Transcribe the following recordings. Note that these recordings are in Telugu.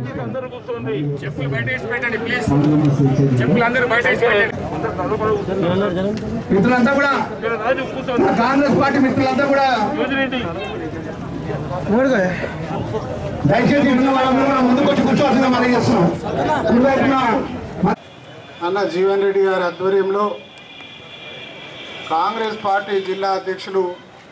అందరూ కూర్చోండి చెప్పులు బయట వేసి పెట్టండి ప్లీజ్ చెప్పులు అందరూ బయట వేసి పెట్టండి మిత్రులంతా కూడా ఇక్కడ రాజు కూర్చోండి మన కాంగ్రెస్ పార్టీ మిత్రులంతా కూడా యోజనేంటి దయచేసి ఉన్న వాళ్ళందరూ కూడా ముందుకు వచ్చి కూర్చోవాల్సిందిగా మనం చేస్తున్నాం కుడివైపున అన్న జీవన్ రెడ్డి గారి ఆధ్వర్యంలో కాంగ్రెస్ పార్టీ జిల్లా అధ్యక్షులు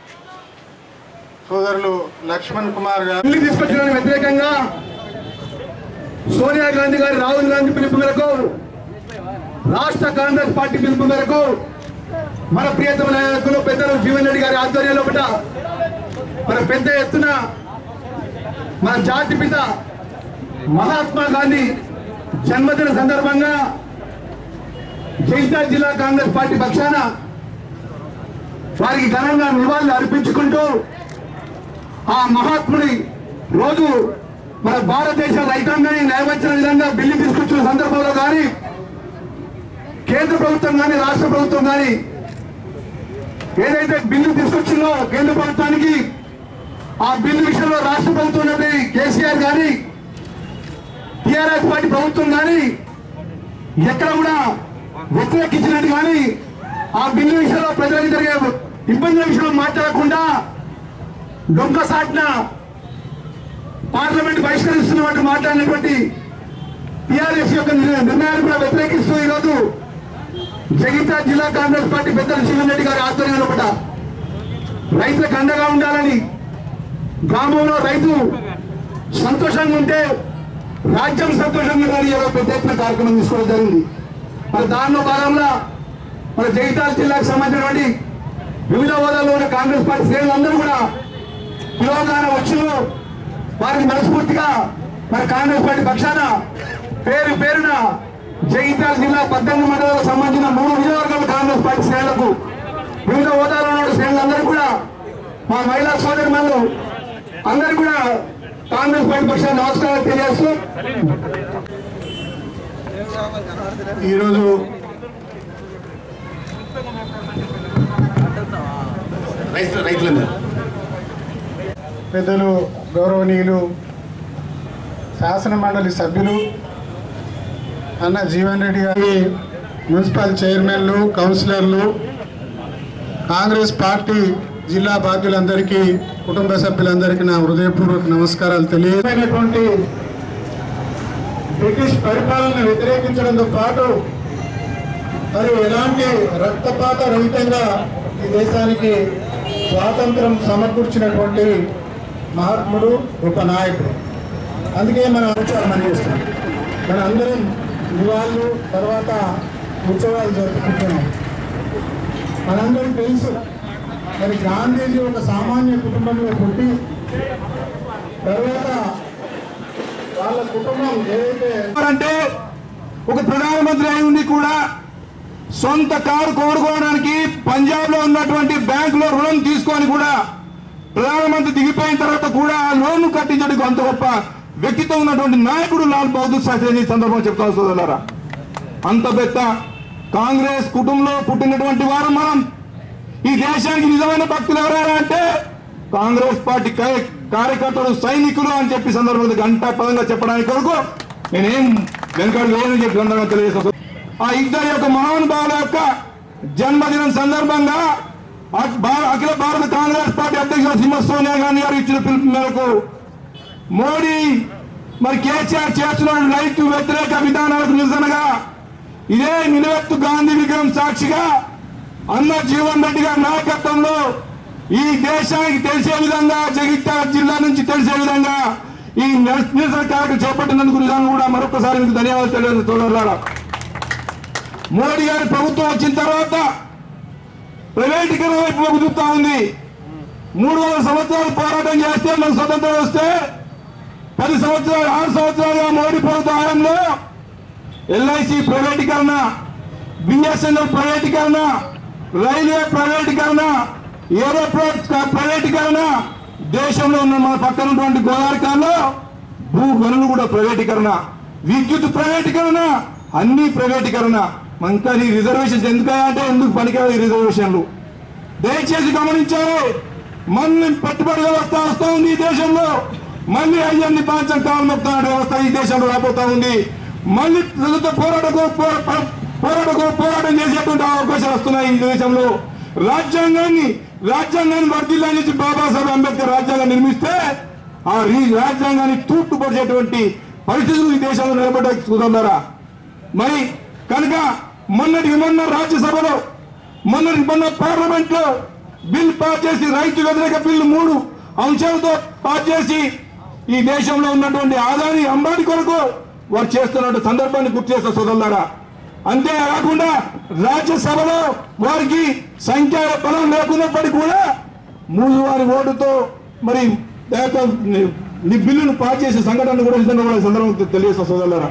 సోదరులు లక్ష్మణ్ కుమార్ గారు ఢిల్లీ తీసుకొచ్చడానికి వ్యతిరేకంగా సోనియా గాంధీ గారి రాహుల్ గాంధీ పిలుపు మేరకు రాష్ట్ర కాంగ్రెస్ పార్టీ పిలుపు మేరకు మన ప్రియతమ నాయకులు పెద్దలు జీవన్ రెడ్డి గారి ఆధ్వర్యంలో ఒకట మన పెద్ద ఎత్తున మన జాతిపిత మహాత్మా గాంధీ జన్మదిన సందర్భంగా జగిత్యాల జిల్లా కాంగ్రెస్ పార్టీ పక్షాన వారికి ఘనంగా నివాళులు అర్పించుకుంటూ ఆ మహాత్ముడి రోజు మన భారతదేశ రైతాంగాన్ని న్యాయవచ్చిన విధంగా బిల్లు తీసుకొచ్చిన సందర్భంలో కానీ కేంద్ర ప్రభుత్వం కానీ రాష్ట్ర ప్రభుత్వం కానీ ఏదైతే బిల్లు తీసుకొచ్చిందో కేంద్ర ప్రభుత్వానికి ఆ బిల్లు విషయంలో రాష్ట్ర ప్రభుత్వం ఉన్నది కేసీఆర్ కానీ టిఆర్ఎస్ పార్టీ ప్రభుత్వం కానీ ఎక్కడ కూడా వ్యతిరేకించినట్టు కానీ ఆ బిల్లు విషయంలో ప్రజలకు జరిగే ఇబ్బందుల విషయంలో మాట్లాడకుండా డొంక సాటిన పార్లమెంట్ బహిష్కరిస్తున్నట్టు మాట్లాడినటువంటి టిఆర్ఎస్ యొక్క నిర్- నిర్ణయాన్ని కూడా వ్యతిరేకిస్తూ ఈరోజు జగిత్యాల జిల్లా కాంగ్రెస్ పార్టీ పెద్దలు జీవన్ రెడ్డి గారి ఆధ్వర్యంలో ఒకట రైతులకు అండగా ఉండాలని గ్రామంలో రైతు సంతోషంగా ఉంటే రాజ్యం సంతోషంగా ఉండాలని ఏదో పెద్ద ఎత్తున కార్యక్రమం తీసుకోవడం జరిగింది మరి దానిలో భాగంగా మన జగిత్యాల జిల్లాకు సంబంధించినటువంటి వివిధ హోదాల్లో ఉన్న కాంగ్రెస్ పార్టీ శ్రేణులందరూ కూడా పిలవగాన వచ్చిన వారికి మనస్ఫూర్తిగా మన కాంగ్రెస్ పార్టీ పక్షాన పేరు పేరున జగిత్యాల జిల్లా పద్దెనిమిది మండలాలకు సంబంధించిన మూడు నియోజకవర్గాల కాంగ్రెస్ పార్టీ శ్రేణులకు వివిధ హోదాలో ఉన్న శ్రేణులందరూ కూడా మా మహిళా సోదరి మనులు అందరూ కూడా కాంగ్రెస్ పార్టీ పక్షాన నమస్కారాలు తెలియజేస్తూ ఈరోజు పెద్దలు గౌరవనీయులు శాసన మండలి సభ్యులు అన్న జీవన్ రెడ్డి గారి మున్సిపల్ చైర్మన్లు కౌన్సిలర్లు కాంగ్రెస్ పార్టీ జిల్లా బాధ్యులందరికీ కుటుంబ సభ్యులందరికీ నా హృదయపూర్వక నమస్కారాలు తెలియజేసినటువంటి బ్రిటిష్ పరిపాలన వ్యతిరేకించడంతో పాటు మరి ఎలాంటి రక్తపాత రహితంగా ఈ దేశానికి స్వాతంత్రం సమకూర్చినటువంటి మహాత్ముడు ఒక నాయకుడు అందుకే మనం ఉత్సవాలు చేస్తాం మన అందరం నివాళులు తర్వాత ఉత్సవాలు జరుపుకుంటున్నాం మనందరం తెలుసు మరి గాంధీజీ ఒక సామాన్య కుటుంబంలో పుట్టి తర్వాత వాళ్ళ కుటుంబం ఏదైతే అంటే ఒక ప్రధానమంత్రి అయి ఉండి కూడా సొంత కారు కోరుకోవడానికి పంజాబ్ లో ఉన్నటువంటి బ్యాంకులో రుణం తీసుకొని కూడా ప్రధానమంత్రి దిగిపోయిన తర్వాత కూడా ఆ లోన్ కట్టించడానికి అంత గొప్ప వ్యక్తిత్వం ఉన్నటువంటి నాయకుడు లాల్ బహదూర్ శాస్త్రి అని ఈ సందర్భంగా చెప్తాను సోదరులారా అంత పెద్ద కాంగ్రెస్ కుటుంబంలో పుట్టినటువంటి వారు మనం ఈ దేశానికి నిజమైన భక్తులు ఎవరైనా అంటే కాంగ్రెస్ పార్టీ కార్య- కార్యకర్తలు సైనికులు అని చెప్పి సందర్భంగా గంట పదంగా చెప్పడానికి కొరకు నేనేం వెనుకాడు లేదని చెప్పి సందర్భంగా తెలియజేస్తాను ఆ ఇద్దరి యొక్క మహానుభావుల యొక్క జన్మదినం సందర్భంగా అఖ- భా- అఖిల భారత కాంగ్రెస్ పార్టీ అధ్యక్షులు సింహ సోనియా గాంధీ గారు ఇచ్చిన పిలుపు మేరకు మోడీ మరి కేసీఆర్ చేస్తున్న రైతు వ్యతిరేక విధానాలకు నిరసనగా ఇదే నిలవెత్తు గాంధీ విగ్రహం సాక్షిగా అన్న జీవన్ రెడ్డి గారి నాయకత్వంలో ఈ దేశానికి తెలిసే విధంగా జగిత్యాల జిల్లా నుంచి తెలిసే విధంగా ఈ నిరస- నిరసన కార్యక్రమం చేపట్టినందుకు నిజంగా కూడా మరొకసారి మీకు ధన్యవాదాలు తెలియదు సోదరులారా మోడీ గారి ప్రభుత్వం వచ్చిన తర్వాత ప్రైవేటీకరణ వైపు మొగ్గు చూపుతా ఉంది మూడు వందల సంవత్సరాలు పోరాటం చేస్తే మనకు స్వతంత్రం వస్తే పది సంవత్సరాలు ఆరు సంవత్సరాలుగా మోడీ ప్రభుత్వ హయాంలో ఎల్ఐసి ప్రైవేటీకరణ బిఎస్ఎన్ఎల్ ప్రైవేటీకరణ రైల్వే ప్రైవేటీకరణ ఏరోప్లేట్ ప్రైవేటీకరణ దేశంలో ఉన్న మన పక్కన ఉన్నటువంటి గోదావరికాల్లో భూ గనులు కూడా ప్రైవేటీకరణ విద్యుత్ ప్రైవేటీకరణ అన్ని ప్రైవేటీకరణ ఇంకా ఈ రిజర్వేషన్స్ ఎందుకంటే ఎందుకు పనికిరాదు ఈ రిజర్వేషన్లు దయచేసి గమనించారు మన పెట్టుబడి వ్యవస్థ వస్తా ఉంది ఈ దేశంలో మళ్ళీ అయ్యన్ని బాధ్యం కావాలి మొత్తం వ్యవస్థ ఈ దేశంలో రాబోతా ఉంది మళ్ళీ ప్రజలతో పోరాటకు పో- పో- పోరాటకు పోరాటం చేసేటువంటి అవకాశాలు వస్తున్నాయి ఈ దేశంలో రాజ్యాంగాన్ని రాజ్యాంగాన్ని వర్దిల్లని చెప్పి బాబాసాహెబ్ అంబేద్కర్ రాజ్యాంగం నిర్మిస్తే ఆ రీ- రాజ్యాంగాన్ని తూర్పు పొడిచేటువంటి పరిస్థితులు ఈ దేశంలో నిలబడ్డాయి చూద్దారా మరి కనుక మొన్నటికి మొన్న రాజ్యసభలో మొన్నటికి మొన్న పార్లమెంట్ లో బిల్ పాస్ చేసి రైతు వ్యతిరేక బిల్లు మూడు అంశాలతో పాస్ చేసి ఈ దేశంలో ఉన్నటువంటి ఆదాని అంబానీ కొరకు వారు చేస్తున్న సందర్భాన్ని గుర్తు చేస్తా సోదరులారా అంతేకాకుండా రాజ్యసభలో వారికి సంఖ్య బలం లేకున్నప్పటికీ కూడా మూడు వారి ఓటుతో మరి లేక ని బిల్లును పాస్ చేసే సంఘటన కూడా నిజంగా కూడా ఈ సందర్భంగా తెలియజేస్తా సోదరులారా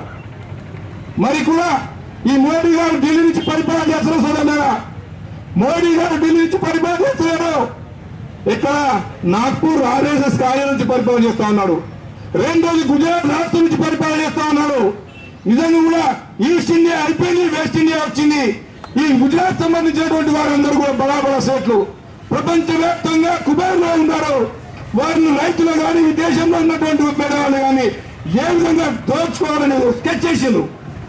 మరి కూడా ఈ మోడీ గారు ఢిల్లీ నుంచి పరిపాలన చేస్తున్న సోదరులారా మోడీ గారు ఢిల్లీ నుంచి పరిపాలన చేస్తున్నారు ఇక్కడ నాగ్పూర్ ఆర్ఎస్ఎస్ కార్యాలయం నుంచి పరిపాలన చేస్తా ఉన్నాడు రెండోది గుజరాత్ రాష్ట్రం నుంచి పరిపాలన చేస్తా ఉన్నాడు నిజంగా కూడా ఈస్ట్ ఇండియా అయిపోయింది వెస్ట్ ఇండియా వచ్చింది ఈ గుజరాత్ సంబంధించినటువంటి వారందరూ కూడా బడా బడా స్టేట్లు ప్రపంచవ్యాప్తంగా కుబేర్లో ఉన్నారు వారిని రైతులు కానీ ఈ దేశంలో ఉన్నటువంటి పేదవాళ్ళు కానీ ఏ విధంగా దోచుకోవాలని స్కెచ్ చేసిండ్రు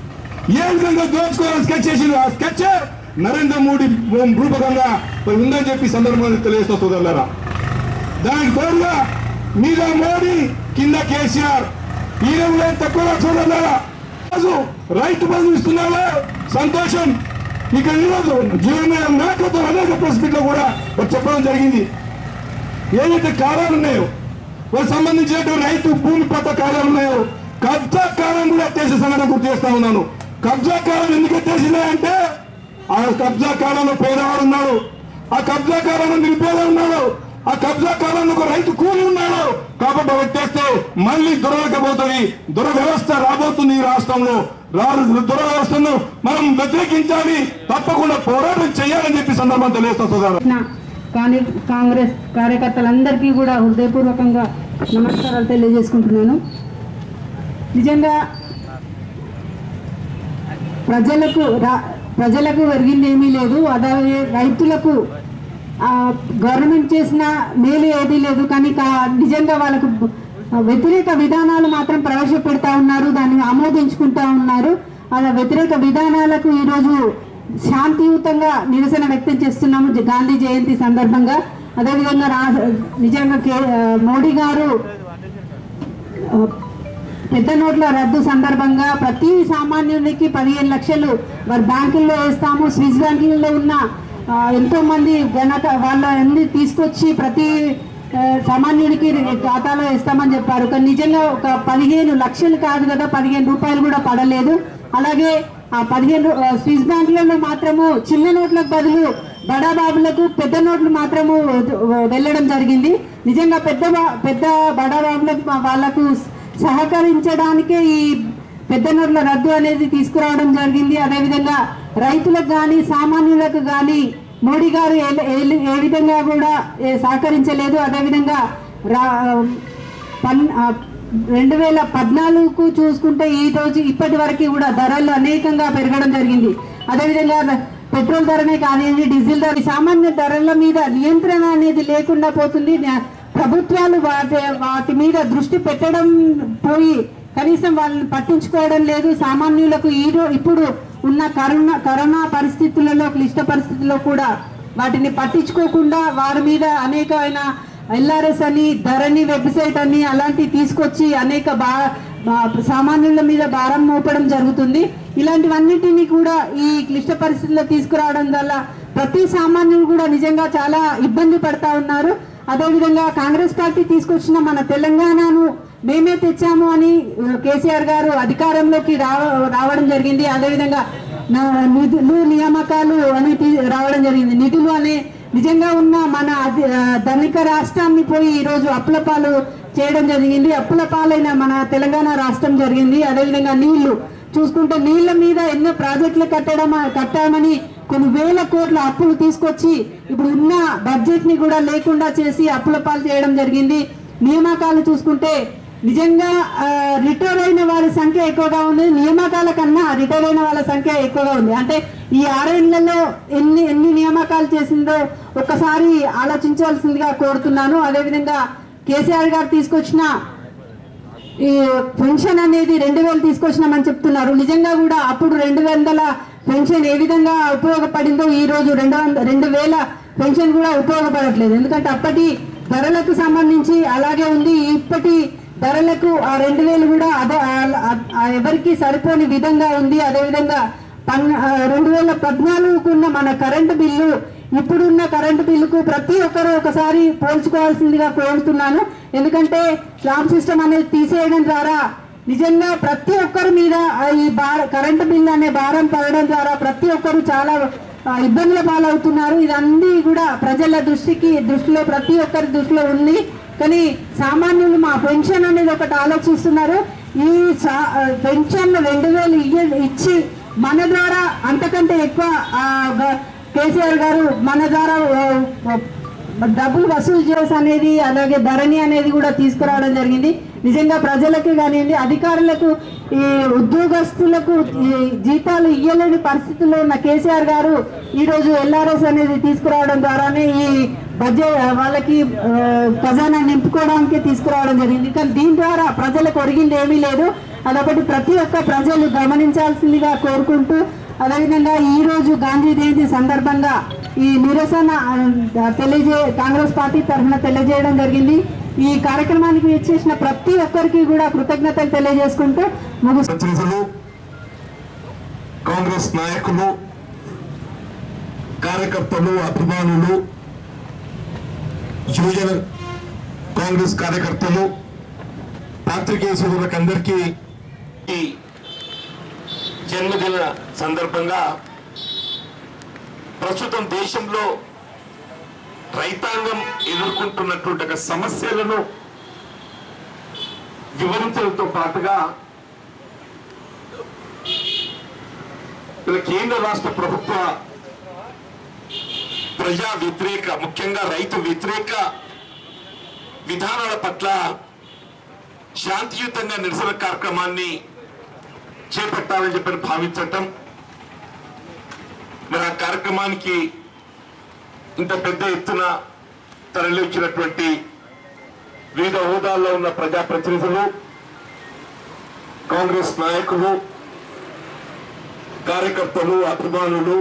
ఏ విధంగా దోచుకోవాలని స్కెచ్ చేసిండ్రు ఆ స్కెచ్ నరేంద్ర మోడీ రూపకంగా మరి ఉందని చెప్పి ఈ సందర్భంగా తెలియజేస్తా సోదరులారా దానికి తోడుగా మీద మోడీ కింద కేసీఆర్ ఈ రోజు తక్కువ చూడాలా రోజు రైతు బంధు ఇస్తున్నావా సంతోషం ఇక్కడ ఈరోజు జీవన నాయకులతో అనేక ప్రెస్ మీట్ లో కూడా వారు చెప్పడం జరిగింది ఏదైతే కాలాలు ఉన్నాయో వారికి సంబంధించినటువంటి రైతు భూమి పట్ట కాలాలు ఉన్నాయో కబ్జా కాలం కూడా ఎత్తేసే సంఘటన గుర్తు చేస్తా ఉన్నాను కబ్జా కాలం ఎందుకు ఎత్తేసినాయంటే ఆ కబ్జా కాలంలో పేదవాడు ఉన్నాడు ఆ కబ్జా కాలంలో నిరుపేద ఉన్నాడు ఆ కబ్జా కాలంలో ఒక రైతు కూలి ఉన్నాడు కాబట్టి అవి ఎత్తేస్తే మళ్ళీ దురలకపోతుంది దురవ్యవస్థ రాబోతుంది ఈ రాష్ట్రంలో రాను దురవ్యవస్థను మనం వ్యతిరేకించాలి తప్పకుండా పోరాటం చేయాలని చెప్పి సందర్భం తెలియజేస్తా సోదరు నా కానీ కాంగ్రెస్ కార్యకర్తలందరికీ కూడా హృదయపూర్వకంగా నమస్కారాలు తెలియజేసుకుంటున్నాను నిజంగా ప్రజలకు రా- ప్రజలకు ఒరిగింది ఏమీ లేదు అలాగే రైతులకు ఆ, గవర్నమెంట్ చేసిన మేలు ఏదీ లేదు కానీ కా- నిజంగా వాళ్ళకు వ్యతిరేక విధానాలు మాత్రం ప్రవేశపెడతా ఉన్నారు దాన్ని ఆమోదించుకుంటా ఉన్నారు అలా వ్యతిరేక విధానాలకు ఈరోజు శాంతియుతంగా నిరసన వ్యక్తం చేస్తున్నాము జ- గాంధీ జయంతి సందర్భంగా అదేవిధంగా రా నిజంగా కే ఆ, మోడీ గారు ఆ, పెద్ద నోట్ల రద్దు సందర్భంగా ప్రతి సామాన్యునికి పదిహేను లక్షలు వారి బ్యాంకుల్లో వేస్తాము స్విస్ బ్యాంకులలో ఉన్న ఆ, ఎంతో మంది గణక వాళ్ళ అన్ని తీసుకొచ్చి ప్రతి ఆ, సామాన్యుడికి ఖాతాలో వేస్తామని చెప్పారు కానీ నిజంగా ఒక పదిహేను లక్షలు కాదు కదా పదిహేను రూపాయలు కూడా పడలేదు అలాగే ఆ పదిహేను ఆ, స్విస్ బ్యాంకులలో మాత్రము చిన్న నోట్లకు బదులు బడా బాబులకు పెద్ద నోట్లు మాత్రము వెళ్ళడం జరిగింది నిజంగా పెద్ద బా- పెద్ద బడా బాబులకు మా- వాళ్ళకు సహకరించడానికే ఈ పెద్ద నోట్ల రద్దు అనేది తీసుకురావడం జరిగింది అదేవిధంగా రైతులకు కానీ సామాన్యులకు కానీ మోడీ గారు ఏ- ఏ- ఏ విధంగా కూడా ఏ సహకరించలేదు అదేవిధంగా రా పన్ ఆ, రెండు వేల పద్నాలుగుకు చూసుకుంటే ఈ రోజు ఇప్పటి వరకు కూడా ధరలు అనేకంగా పెరగడం జరిగింది అదేవిధంగా ద- పెట్రోల్ ధరనే కానివ్వండి డీజిల్ ధర ఈ సామాన్య ధరల మీద నియంత్రణ అనేది లేకుండా పోతుంది న్యా- ప్రభుత్వాలు వాటి వాటి మీద దృష్టి పెట్టడం పోయి కనీసం వాళ్ళని పట్టించుకోవడం లేదు సామాన్యులకు ఈ రో- ఇప్పుడు ఉన్న కరోనా కరోనా పరిస్థితులలో క్లిష్ట పరిస్థితుల్లో కూడా వాటిని పట్టించుకోకుండా వారి మీద అనేకమైన ఎల్ఆర్ఎస్ అని ధరణి వెబ్సైట్ అని అలాంటివి తీసుకొచ్చి అనేక బా బా- సామాన్యుల మీద భారం మోపడం జరుగుతుంది ఇలాంటివన్నిటిని కూడా ఈ క్లిష్ట పరిస్థితుల్లో తీసుకురావడం వల్ల ప్రతి సామాన్యులు కూడా నిజంగా చాలా ఇబ్బంది పడతా ఉన్నారు అదేవిధంగా కాంగ్రెస్ పార్టీ తీసుకొచ్చిన మన తెలంగాణను మేమే తెచ్చాము అని ఆ, కేసీఆర్ గారు అధికారంలోకి రావ రావడం జరిగింది అదేవిధంగా నా- నిధులు నియామకాలు అని తీ- రావడం జరిగింది నిధులు అనే నిజంగా ఉన్న మన అధి- ఆ, ధనిక రాష్ట్రాన్ని పోయి ఈరోజు అప్పుల పాలు చేయడం జరిగింది అప్పుల పాలైన మన తెలంగాణ రాష్ట్రం జరిగింది అదేవిధంగా నీళ్లు చూసుకుంటే నీళ్ల మీద ఎన్నో ప్రాజెక్టులు కట్టడం కట్టామని కొన్ని వేల కోట్ల అప్పులు తీసుకొచ్చి ఇప్పుడు ఉన్న బడ్జెట్ ని కూడా లేకుండా చేసి అప్పుల పాలు చేయడం జరిగింది నియామకాలు చూసుకుంటే నిజంగా ఆ, రిటైర్ అయిన వారి సంఖ్య ఎక్కువగా ఉంది నియామకాల కన్నా రిటైర్ అయిన వాళ్ళ సంఖ్య ఎక్కువగా ఉంది అంటే ఈ ఆరేళ్లలో ఎన్ని ఎన్ని నియామకాలు చేసిందో ఒక్కసారి ఆలోచించాల్సిందిగా కోరుతున్నాను అదేవిధంగా కేసీఆర్ గారు తీసుకొచ్చిన ఈ పెన్షన్ అనేది రెండు వేలు తీసుకొచ్చినామని చెప్తున్నారు నిజంగా కూడా అప్పుడు రెండు వందల పెన్షన్ ఏ విధంగా ఉపయోగపడిందో ఈ రోజు రెండు వంద రెండు వేల పెన్షన్ కూడా ఉపయోగపడట్లేదు ఎందుకంటే అప్పటి ధరలకు సంబంధించి అలాగే ఉంది ఇప్పటి ధరలకు ఆ రెండు వేలు కూడా అదే ఆ- ఆ- ఆ ఎవరికి సరిపోని విధంగా ఉంది అదేవిధంగా పన్ ఆ రెండు వేల పద్నాలుగుకు ఉన్న మన కరెంటు బిల్లు ఇప్పుడున్న కరెంటు బిల్లుకు ప్రతి ఒక్కరూ ఒకసారి పోల్చుకోవాల్సిందిగా కోరుతున్నాను ఎందుకంటే స్లాబ్ సిస్టమ్ అనేది తీసేయడం ద్వారా నిజంగా ప్రతి ఒక్కరి మీద ఆ ఈ భార కరెంటు బిల్లు అనే భారం పడడం ద్వారా ప్రతి ఒక్కరు చాలా ఆ, ఇబ్బందుల పాలవుతున్నారు ఇదన్నీ కూడా ప్రజల దృష్టికి దృష్టిలో ప్రతి ఒక్కరి దృష్టిలో ఉంది కానీ సామాన్యులు మా పెన్షన్ అనేది ఒకటి ఆలోచిస్తున్నారు ఈ సా- ఆ, పెన్షన్ రెండు వేలు ఇయ్య- ఇచ్చి మన ద్వారా అంతకంటే ఎక్కువ ఆ, గ- కేసీఆర్ గారు మన ద్వారా ఆ, ఆ, డబ్బులు వసూలు చేసి అనేది అలాగే ధరణి అనేది కూడా తీసుకురావడం జరిగింది నిజంగా ప్రజలకు కానివ్వండి అధికారులకు ఈ ఉద్యోగస్తులకు ఈ జీతాలు ఇయ్యలేని పరిస్థితుల్లో ఉన్న కేసీఆర్ గారు ఈరోజు ఎల్ఆర్ఎస్ అనేది తీసుకురావడం ద్వారానే ఈ బడ్జెట్ వాళ్ళకి ఆ, ఖజానా నింపుకోవడానికి తీసుకురావడం జరిగింది కానీ దీని ద్వారా ప్రజలకు ఒరిగింది ఏమీ లేదు అదొకటి ప్రతి ఒక్క ప్రజలు గమనించాల్సిందిగా కోరుకుంటూ అదేవిధంగా ఈ రోజు గాంధీ జయంతి సందర్భంగా ఈ నిరసన ఆ, తెలియజే కాంగ్రెస్ పార్టీ తరఫున తెలియజేయడం జరిగింది ఈ కార్యక్రమానికి ఇచ్చేసిన ప్రతి ఒక్కరికి కూడా కృతజ్ఞతలు తెలియజేసుకుంటూ ముగిస్తూ ప్రతినిధులు కాంగ్రెస్ నాయకులు కార్యకర్తలు అభిమానులు యువజన కాంగ్రెస్ కార్యకర్తలు పాత్రికేయ సోదరులకందరికీ ఈ జన్మదిన సందర్భంగా ప్రస్తుతం దేశంలో రైతాంగం ఎదుర్కొంటున్నటువంటి ఒక సమస్యలను వివరించడంతో పాటుగా ఇలా కేంద్ర రాష్ట్ర ప్రభుత్వ ప్రజా వ్యతిరేక ముఖ్యంగా రైతు వ్యతిరేక విధానాల పట్ల శాంతియుతంగా నిరసన కార్యక్రమాన్ని చేపట్టాలని చెప్పని భావించటం మరి ఆ కార్యక్రమానికి ఇంత పెద్ద ఎత్తున తరలి వచ్చినటువంటి వివిధ హోదాల్లో ఉన్న ప్రజాప్రతినిధులు కాంగ్రెస్ నాయకులు కార్యకర్తలు అభిమానులు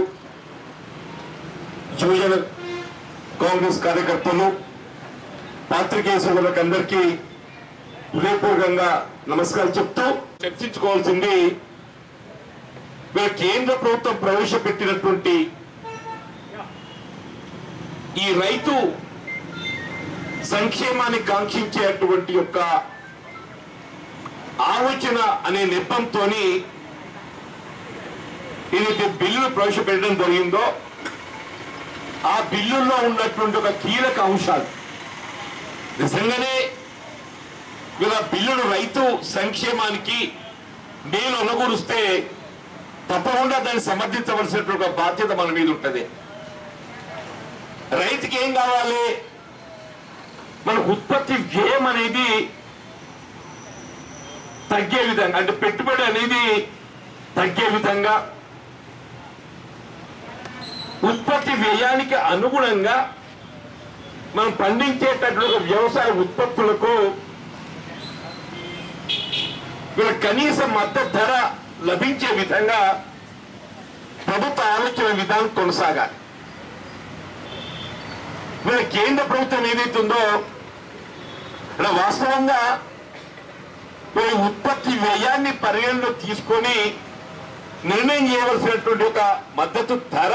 యువజన కాంగ్రెస్ కార్యకర్తలు పాత్రికేయ సోదరులకందరికీ హృదయపూర్వకంగా నమస్కారం చెప్తూ చర్చించుకోవాల్సింది వీళ్ళ కేంద్ర ప్రభుత్వం ప్రవేశపెట్టినటువంటి ఈ రైతు సంక్షేమాన్ని కాంక్షించేటువంటి యొక్క ఆలోచన అనే నెపంతో ఏదైతే బిల్లును ప్రవేశపెట్టడం జరిగిందో ఆ బిల్లుల్లో ఉన్నటువంటి ఒక కీలక అంశాలు నిజంగానే వీళ్ళ బిల్లును రైతు సంక్షేమానికి మేలు అనుకూలిస్తే తప్పకుండా దాన్ని సమర్థించవలసినటువంటి ఒక బాధ్యత మన మీద ఉంటుంది రైతుకి ఏం కావాలి మన ఉత్పత్తి వ్యయం అనేది తగ్గే విధంగా అంటే పెట్టుబడి అనేది తగ్గే విధంగా ఉత్పత్తి వ్యయానికి అనుగుణంగా మనం పండించేటట్లు ఒక వ్యవసాయ ఉత్పత్తులకు వీళ్ళ కనీస మద్దతు ధర లభించే విధంగా ప్రభుత్వ ఆలోచన విధానం కొనసాగాలి వీళ్ళ కేంద్ర ప్రభుత్వం ఏదైతుందో ఇక్కడ వాస్తవంగా వీళ్ళ ఉత్పత్తి వ్యయాన్ని పరిగణలో తీసుకొని నిర్ణయం చేయవలసినటువంటి ఒక మద్దతు ధర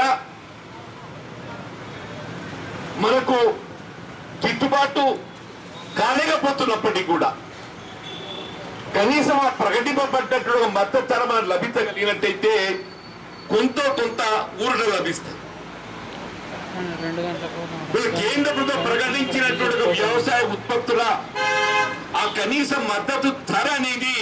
మనకు గిట్టుబాటు కాలేకపోతున్నప్పటికీ కూడా కనీసం ఆ ప్రకటింపబడ్డటువంటి ఒక మద్దతు ధర మనకు లభించగలిగినట్టయితే కొంత కొంత ఊరట లభిస్తుంది వీళ్ళు కేంద్ర ప్రభుత్వం ప్రకటించినటువంటి ఒక వ్యవసాయ ఉత్పత్తుల ఆ కనీస మద్దతు ధర అనేది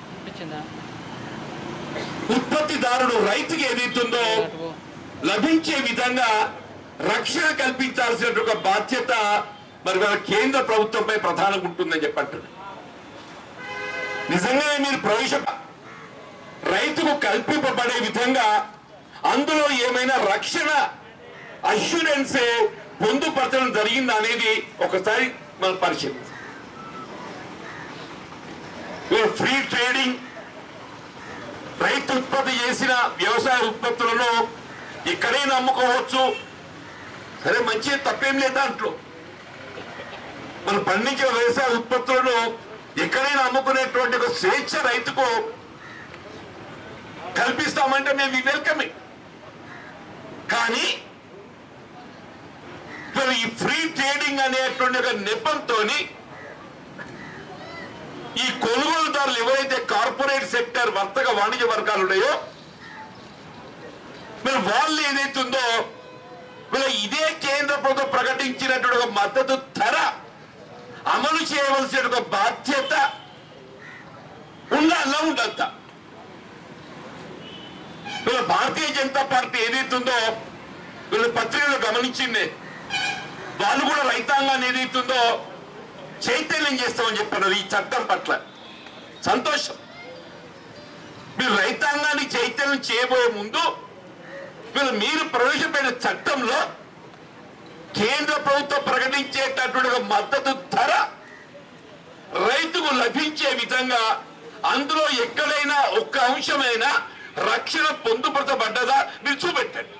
ఉత్పత్తిదారుడు రైతుకి ఏదైతుందో లభించే విధంగా రక్షణ కల్పించాల్సిన ఒక బాధ్యత మరి మన కేంద్ర ప్రభుత్వంపై ప్రధానంగా ఉంటుందని చెప్పంటారు నిజంగానే మీరు ప్రవేశ రైతుకు కల్పింపబడే విధంగా అందులో ఏమైనా రక్షణ అష్యూరెన్సే పొందుపరచడం జరిగిందా అనేది ఒకసారి మనం పరిశీలించాం వీళ్ళు ఫ్రీ ట్రేడింగ్ రైతు ఉత్పత్తి చేసిన వ్యవసాయ ఉత్పత్తులను ఎక్కడైనా అమ్ముకోవచ్చు సరే మంచి తప్పేం లేదు దాంట్లో మనం పండించిన వ్యవసాయ ఉత్పత్తులను ఎక్కడైనా అమ్ముకునేటువంటి ఒక స్వేచ్ఛ రైతుకు కల్పిస్తామంటే మేము వెల్కమే కానీ మరి ఈ ఫ్రీ ట్రేడింగ్ అనేటువంటి ఒక నెపంతో ఈ కొనుగోలుదారులు ఎవరైతే కార్పొరేట్ సెక్టర్ వర్తక వాణిజ్య వర్గాలు ఉన్నాయో మరి వాళ్ళు ఏదైతుందో మరి ఇదే కేంద్ర ప్రభుత్వం ప్రకటించినటువంటి ఒక మద్దతు ధర అమలు చేయవలసిన ఒక బాధ్యత ఉండాలా ఉండద్దా వీళ్ళ భారతీయ జనతా పార్టీ ఏదైతుందో వీళ్ళ పత్రికలు గమనించింది వాళ్ళు కూడా రైతాంగాన్ని ఏదైతుందో చైతన్యం చేస్తామని చెప్పన్నారు ఈ చట్టం పట్ల సంతోషం మీరు రైతాంగాన్ని చైతన్యం చేయబోయే ముందు వీళ్ళు మీరు ప్రవేశపెట్టిన చట్టంలో కేంద్ర ప్రభుత్వం ప్రకటించేటటువంటి ఒక మద్దతు ధర రైతుకు లభించే విధంగా అందులో ఎక్కడైనా ఒక్క అంశమైనా రక్షణ పొందుపరచబడ్డదా మీరు చూపెట్టండి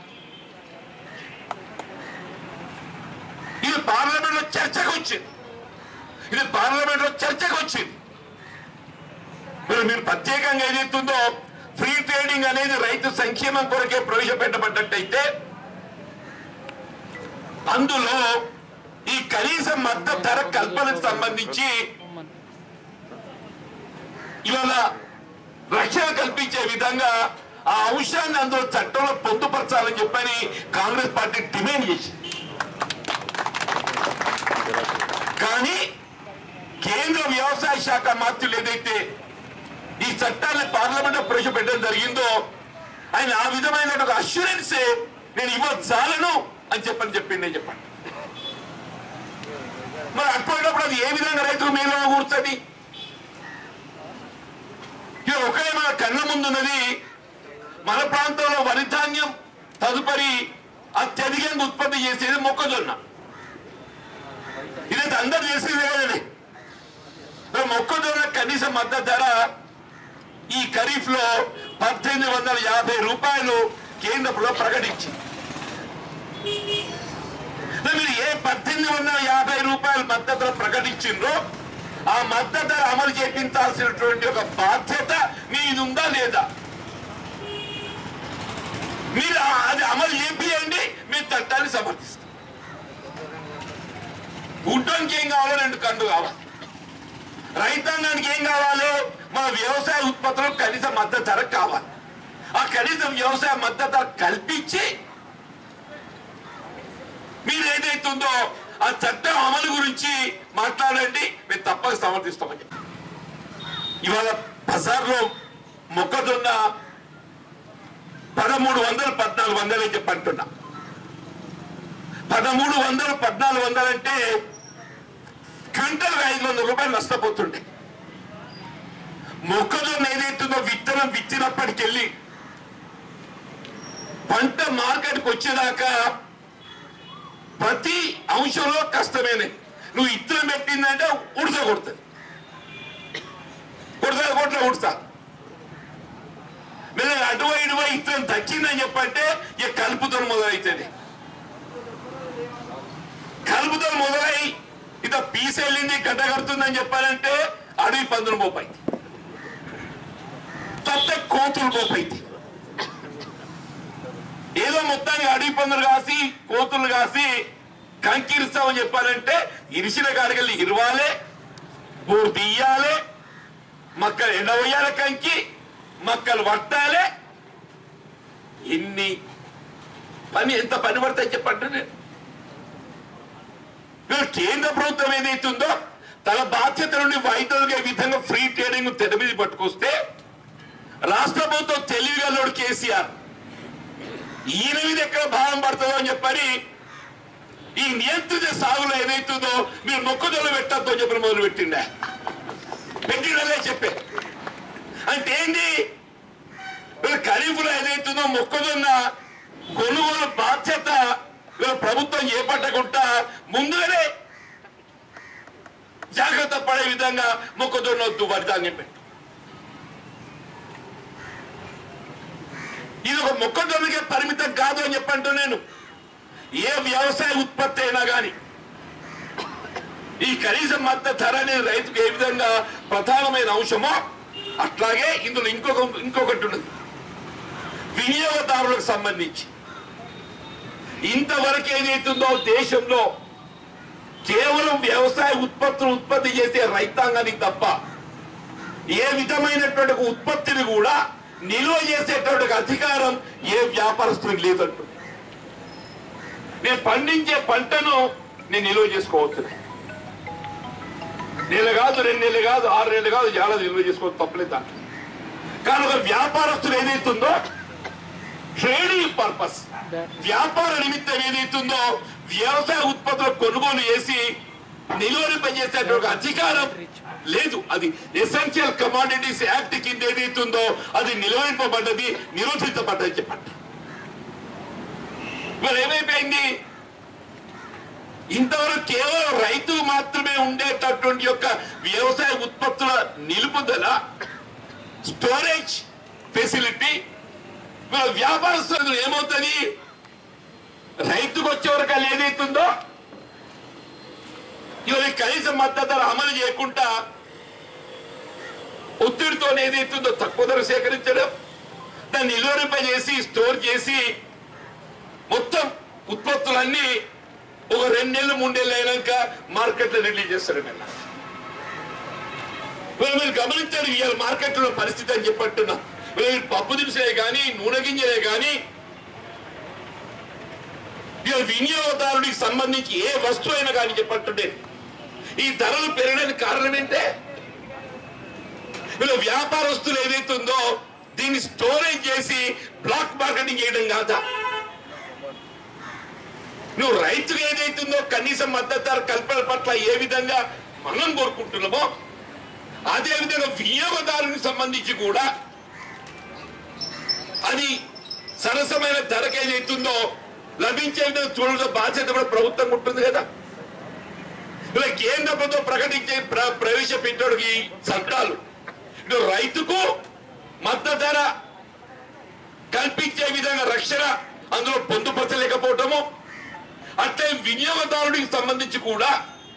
ఇది పార్లమెంట్ లో చర్చకు వచ్చింది ఇది పార్లమెంట్ లో చర్చకు వచ్చింది మరి మీరు ప్రత్యేకంగా ఏదైతుందో ఫ్రీ ట్రేడింగ్ అనేది రైతు సంక్షేమం కొరకే ప్రవేశపెట్టబడ్డట్టయితే అందులో ఈ కనీస మద్దతు ధర కల్పనకు సంబంధించి ఇవాళ రక్షణ కల్పించే విధంగా ఆ అంశాన్ని అందులో చట్టంలో పొందుపరచాలని చెప్పని కాంగ్రెస్ పార్టీ డిమాండ్ చేసింది కానీ కేంద్ర వ్యవసాయ శాఖ మంత్రులు ఏదైతే ఈ చట్టాన్ని పార్లమెంట్ లో ప్రవేశపెట్టడం జరిగిందో ఆయన ఆ విధమైన ఒక అష్యూరెన్స్ నేను ఇవ్వచ్చాలను అని చెప్పని చెప్పింది చెప్పండి మరి అటువంటిప్పుడు అది ఏ విధంగా రైతులు మేలో కూర్చొని ఇక ఒకటే మన కళ్ళ ముందున్నది మన ప్రాంతంలో వరి ధాన్యం తదుపరి అత్యధికంగా ఉత్పత్తి చేసేది మొక్కజొన్న ఇదైతే అందరు చేసేదే కదండి మరి మొక్కజొన్న కనీస మద్దతు ధర ఈ ఖరీఫ్ లో పద్దెనిమిది వందల యాభై రూపాయలు కేంద్ర ప్రభుత్వం ప్రకటించింది మరి మీరు ఏ పద్దెనిమిది వందల యాభై రూపాయల మద్దతు ప్రకటించిండ్రో ఆ మద్దతు ధర అమలు చేపించాల్సినటువంటి ఒక బాధ్యత మీది ఉందా లేదా మీరు ఆ- అది అమలు చేపియండి మీరు చట్టాన్ని సమర్థిస్తారు గుడ్డానికి ఏం కావాలో రెండు కండు కావాలి రైతాంగానికి ఏం కావాలి మన వ్యవసాయ ఉత్పత్తులకు కనీస మద్దతు ధర కావాలి ఆ కనీస వ్యవసాయ మద్దతు ధర కల్పించి మీరు ఏదైతుందో ఆ చట్టం అమలు గురించి మాట్లాడండి మేము తప్పక సమర్థిస్తామని చెప్పి. ఇవాళ బజార్లో మొక్కజొన్న పదమూడు వందలు పద్నాలుగు వందలు అని చెప్పి అంటున్నా పదమూడు వందలు పద్నాలుగు వందలు అంటే క్వింటల్ ఐదు వందల రూపాయలు నష్టపోతుండే మొక్కజొన్న ఏదైతుందో విత్తనం విత్తినప్పటికెళ్ళి పంట మార్కెట్కి వచ్చేదాకా ప్రతి అంశంలో కష్టమేనే నువ్వు ఇత్తనం పెట్టిందంటే ఉడత కొడుతుంది ఉడత కొట్ల ఉడతా మీరు అటువై ఇటువై ఇత్తనం తగ్గిందని చెప్పంటే ఇక కలుపుతో మొదలవుతుంది కలుపుతో మొదలై ఇక పీస్ వెళ్ళింది గడ్డ కడుతుందని చెప్పాలంటే అడవి పందులు పోపాయి కొత్త కోతులు పోపాయి ఏదో మొత్తానికి అడవి పందులు కాసి కోతులు కాసి కంకిరిస్తామని చెప్పాలంటే ఇరిసిన కాడికెళ్ళి ఇరవాలి బోరు తీయాలి మక్కలు ఎండవేయాలి కంకి మక్కలు పట్టాలి ఎన్ని పని ఎంత పని పడతాయి చెప్పండి నేను వీళ్ళు కేంద్ర ప్రభుత్వం ఏదైతుందో తన బాధ్యత నుండి వైద్యులుగా విధంగా ఫ్రీ ట్రేడింగ్ తెర మీద పట్టుకొస్తే రాష్ట్ర ప్రభుత్వం తెలివిగలోడు కేసీఆర్ ఈయన మీద ఎక్కడ భారం పడుతుందో అని చెప్పని ఈ నియంత్రిత సాగులో ఏదైతుందో మీరు మొక్కజొన్న పెట్టద్దు అని చెప్పి మొదలు పెట్టిండే పెట్టిండలే చెప్పే అంటే ఏంటి వీళ్ళ ఖరీఫ్లో ఏదైతుందో మొక్కజొన్న కొనుగోలు బాధ్యత వీళ్ళ ప్రభుత్వం చేపట్టకుండా ముందుగానే జాగ్రత్త పడే విధంగా మొక్కజొన్న వద్దు వరిధాన్యం పెట్టు ఇది ఒక మొక్కజొన్నకే పరిమితం కాదు అని చెప్పంటూ నేను ఏ వ్యవసాయ ఉత్పత్తి అయినా కానీ ఈ కనీస మద్దతు ధర అనేది రైతుకు ఏ విధంగా ప్రధానమైన అంశమో అట్లాగే ఇందులో ఇంకొక ఇంకొకటి ఉన్నది వినియోగదారులకు సంబంధించి ఇంతవరకు ఏదైతుందో దేశంలో కేవలం వ్యవసాయ ఉత్పత్తులు ఉత్పత్తి చేసే రైతాంగానికి తప్ప ఏ విధమైనటువంటి ఒక ఉత్పత్తిని కూడా నిల్వ చేసేటువంటి ఒక అధికారం ఏ వ్యాపారస్తునికి లేదంటు నేను పండించే పంటను నేను నిల్వ చేసుకోవచ్చు నెల కాదు రెండు నెలలు కాదు ఆరు నెలలు కాదు ఏడాది నిల్వ చేసుకోవచ్చు తప్పలేదు దాంట్లో కానీ ఒక వ్యాపారస్తుడు ఏదైతుందో ట్రేడింగ్ పర్పస్ వ్యాపార నిమిత్తం ఏదైతుందో వ్యవసాయ ఉత్పత్తులు కొనుగోలు చేసి నిలువరింపజేసేటువంటి ఒక అధికారం లేదు అది ఎసెన్షియల్ కమాడిటీస్ యాక్ట్ కింద ఏదైతుందో అది నిలువరింపబడ్డది నిరోధించబడ్డది చెప్పండి మరి ఏమైపోయింది ఇంతవరకు కేవలం రైతులు మాత్రమే ఉండేటటువంటి యొక్క వ్యవసాయ ఉత్పత్తుల నిలుపుదల స్టోరేజ్ ఫెసిలిటీ ఇవాళ వ్యాపారస్తులు ఏమవుతుంది రైతుకు వచ్చే వరకు అది ఏదైతుందో ఇవాళ ఈ కనీస మద్దతు ధర అమలు చేయకుండా ఒత్తిడితో ఏదైతుందో తక్కువ ధర సేకరించడం దాన్ని నిలువరింప చేసి స్టోర్ చేసి మొత్తం ఉత్పత్తులన్నీ ఒక రెండు నెలలు మూడు నెలలు అయినాక మార్కెట్లో రిలీజ్ చేస్తారు మెల్ల ఇవాళ మీరు గమనించారు ఇవాళ మార్కెట్లో పరిస్థితి అని చెప్పట్టున్నా ఇవాళ మీరు పప్పు దినుసులే కానీ నూనె గింజలే కానీ ఇవాళ వినియోగదారుడికి సంబంధించి ఏ వస్తువు అయినా కానీ చెప్పట్టుంటే ఈ ధరలు పెరగడానికి కారణం ఏంటే వీళ్ళ వ్యాపారస్తులు ఏదైతుందో దీన్ని స్టోరేజ్ చేసి బ్లాక్ మార్కెటింగ్ చేయడం కాదా నువ్వు రైతుకు ఏదైతుందో కనీస మద్దతు ధర కల్పన పట్ల ఏ విధంగా మనం కోరుకుంటున్నామో అదే విధంగా వినియోగదారునికి సంబంధించి కూడా అది సరసమైన ధరకు ఏదైతుందో లభించే విధంగా చూడాల్సిన బాధ్యత కూడా ప్రభుత్వం ఉంటుంది కదా ఇలా కేంద్ర ప్రభుత్వం ప్రకటించే ప్ర- ప్రవేశపెట్టాడు ఈ చట్టాలు ఇటు రైతుకు మద్దతు ధర కల్పించే విధంగా రక్షణ అందులో పొందుపరచలేకపోవటము అట్లే వినియోగదారుడికి సంబంధించి కూడా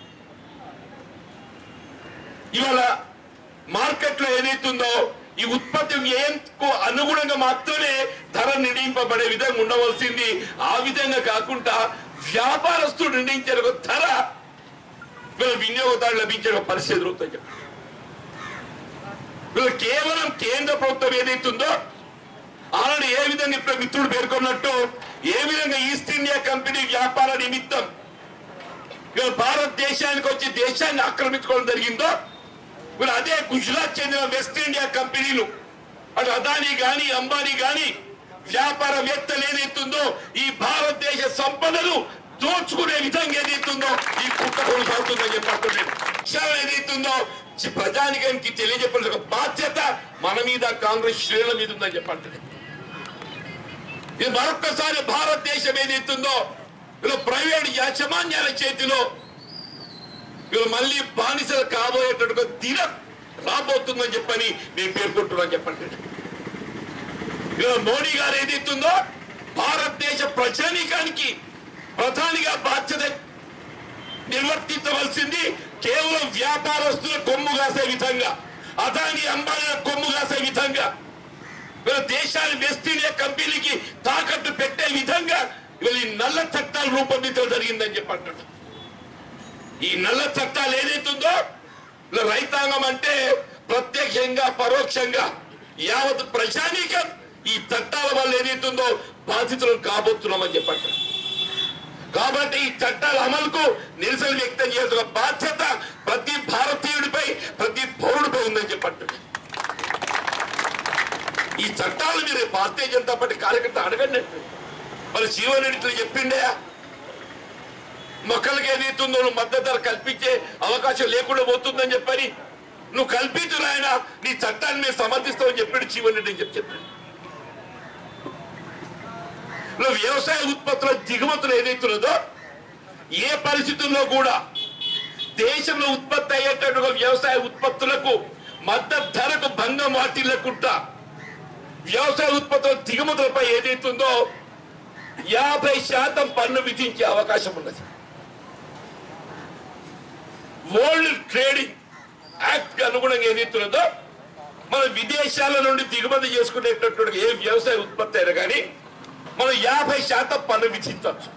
ఇవాళ మార్కెట్ లో ఏదైతుందో ఈ ఉత్పత్తి వ్యయంకు అనుగుణంగా మాత్రమే ధర నిర్ణయింపబడే విధంగా ఉండవలసింది ఆ విధంగా కాకుండా వ్యాపారస్తుడు నిర్ణయించే ఒక ధర వీళ్ళ వినియోగదారులు లభించే ఒక పరిస్థితి ఎదురవుతాయి చెప్పండి. వీళ్ళు కేవలం కేంద్ర ప్రభుత్వం ఏదైతుందో ఆల్రెడీ ఏ విధంగా ఇప్పుడు మిత్రుడు పేర్కొన్నట్టు ఏ విధంగా ఈస్ట్ ఇండియా కంపెనీ వ్యాపార నిమిత్తం ఇవాళ భారతదేశానికి వచ్చి దేశాన్ని ఆక్రమించుకోవడం జరిగిందో ఇప్పుడు అదే గుజరాత్ చెందిన వెస్ట్ ఇండియా కంపెనీలు అటు అదానీ గాని అంబానీ గాని వ్యాపారవేత్తలు ఏదైతుందో ఈ భారతదేశ సంపదను దోచుకునే విధంగా ఏదైతుందో ఈ కుట్ర కొనసాగుతుందని చెప్పంటున్నాను విషయాలు ఏదైతుందో చి- ప్రజానికానికి తెలియజెప్పాల్సిన ఒక బాధ్యత మన మీద కాంగ్రెస్ శ్రేణుల మీద ఉందని చెప్పంటున్నాను ఇది మరొక్కసారి భారతదేశం ఏదైతుందో ఇలా ప్రైవేట్ యాజమాన్యాల చేతిలో వీళ్ళు మళ్ళీ బానిసలు కాబోయేటట్టుగా దినం రాబోతుందని చెప్పని నేను పేర్కొంటున్నాను చెప్పండి ఇలా మోడీ గారు ఏదైతుందో భారతదేశ ప్రజానీకానికి ప్రధానిగా బాధ్యత నిర్వర్తించవలసింది కేవలం వ్యాపారస్తుల కొమ్ము కాసే విధంగా అదాని అంబానీ కొమ్ము కాసే విధంగా వీళ్ళ దేశాన్ని వెస్ట్ ఇండియా కంపెనీకి తాకట్టు పెట్టే విధంగా వీళ్ళు ఈ నల్ల చట్టాలు రూపొందించడం జరిగిందని చెప్పి అంటున్నాడు ఈ నల్ల చట్టాలు ఏదైతుందో ఇలా రైతాంగం అంటే ప్రత్యక్షంగా పరోక్షంగా యావత్ ప్రజానీకం ఈ చట్టాల వల్ల ఏదైతుందో బాధితులు కాబోతున్నామని చెప్పండి కాబట్టి ఈ చట్టాల అమలుకు నిరసన వ్యక్తం చేస్తున్న బాధ్యత ప్రతి భారతీయుడిపై ప్రతి పౌరుడిపై ఉందని చెప్పండి ఈ చట్టాలు మీరు భారతీయ జనతా పార్టీ కార్యకర్త అడగండి మరి జీవన్ రెడ్డి చెప్పిండే మొక్కలకి ఏదైతుందో నువ్వు మద్దతు ధర కల్పించే అవకాశం లేకుండా పోతుందని చెప్పని నువ్వు కల్పించు నాయన నీ చట్టాన్ని మేము సమర్థిస్తామని చెప్పాడు జీవన్ రెడ్డి అని చెప్పి చెప్పాడు నువ్వు వ్యవసాయ ఉత్పత్తుల దిగుమతులు ఏదైతున్నదో ఏ పరిస్థితుల్లో కూడా దేశంలో ఉత్పత్తి అయ్యేటటువంటి వ్యవసాయ ఉత్పత్తులకు మద్దతు ధరకు భంగం వాటిల్లకుండా వ్యవసాయ ఉత్పత్తుల దిగుమతులపై ఏదైతుందో యాభై శాతం పన్ను విధించే అవకాశం ఉన్నది వరల్డ్ ట్రేడింగ్ యాక్ట్ కి అనుగుణంగా ఏదైతున్నదో మన విదేశాల నుండి దిగుమతి చేసుకునేటటువంటి ఏ వ్యవసాయ ఉత్పత్తి అయినా కానీ మనం యాభై శాతం పన్ను విధించవచ్చు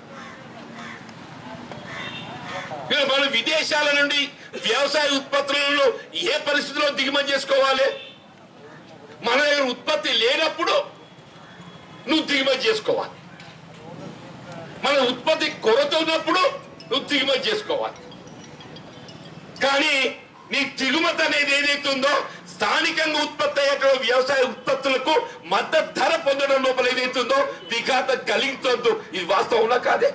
ఇక మన విదేశాల నుండి వ్యవసాయ ఉత్పత్తులను ఏ పరిస్థితిలో దిగుమతి చేసుకోవాలి మన దగ్గర ఉత్పత్తి లేనప్పుడు నువ్వు దిగుమతి చేసుకోవాలి మన ఉత్పత్తి కొరత ఉన్నప్పుడు నువ్వు దిగుమతి చేసుకోవాలి కానీ నీ దిగుమతి అనేది ఏదైతే ఉందో స్థానికంగా ఉత్పత్తి అయ్యేటువంటి వ్యవసాయ ఉత్పత్తులకు మద్దతు ధర పొందడం లోపల ఏదైతే ఉందో విఘాతం కలిగించొద్దు ఇది వాస్తవంలా కాదే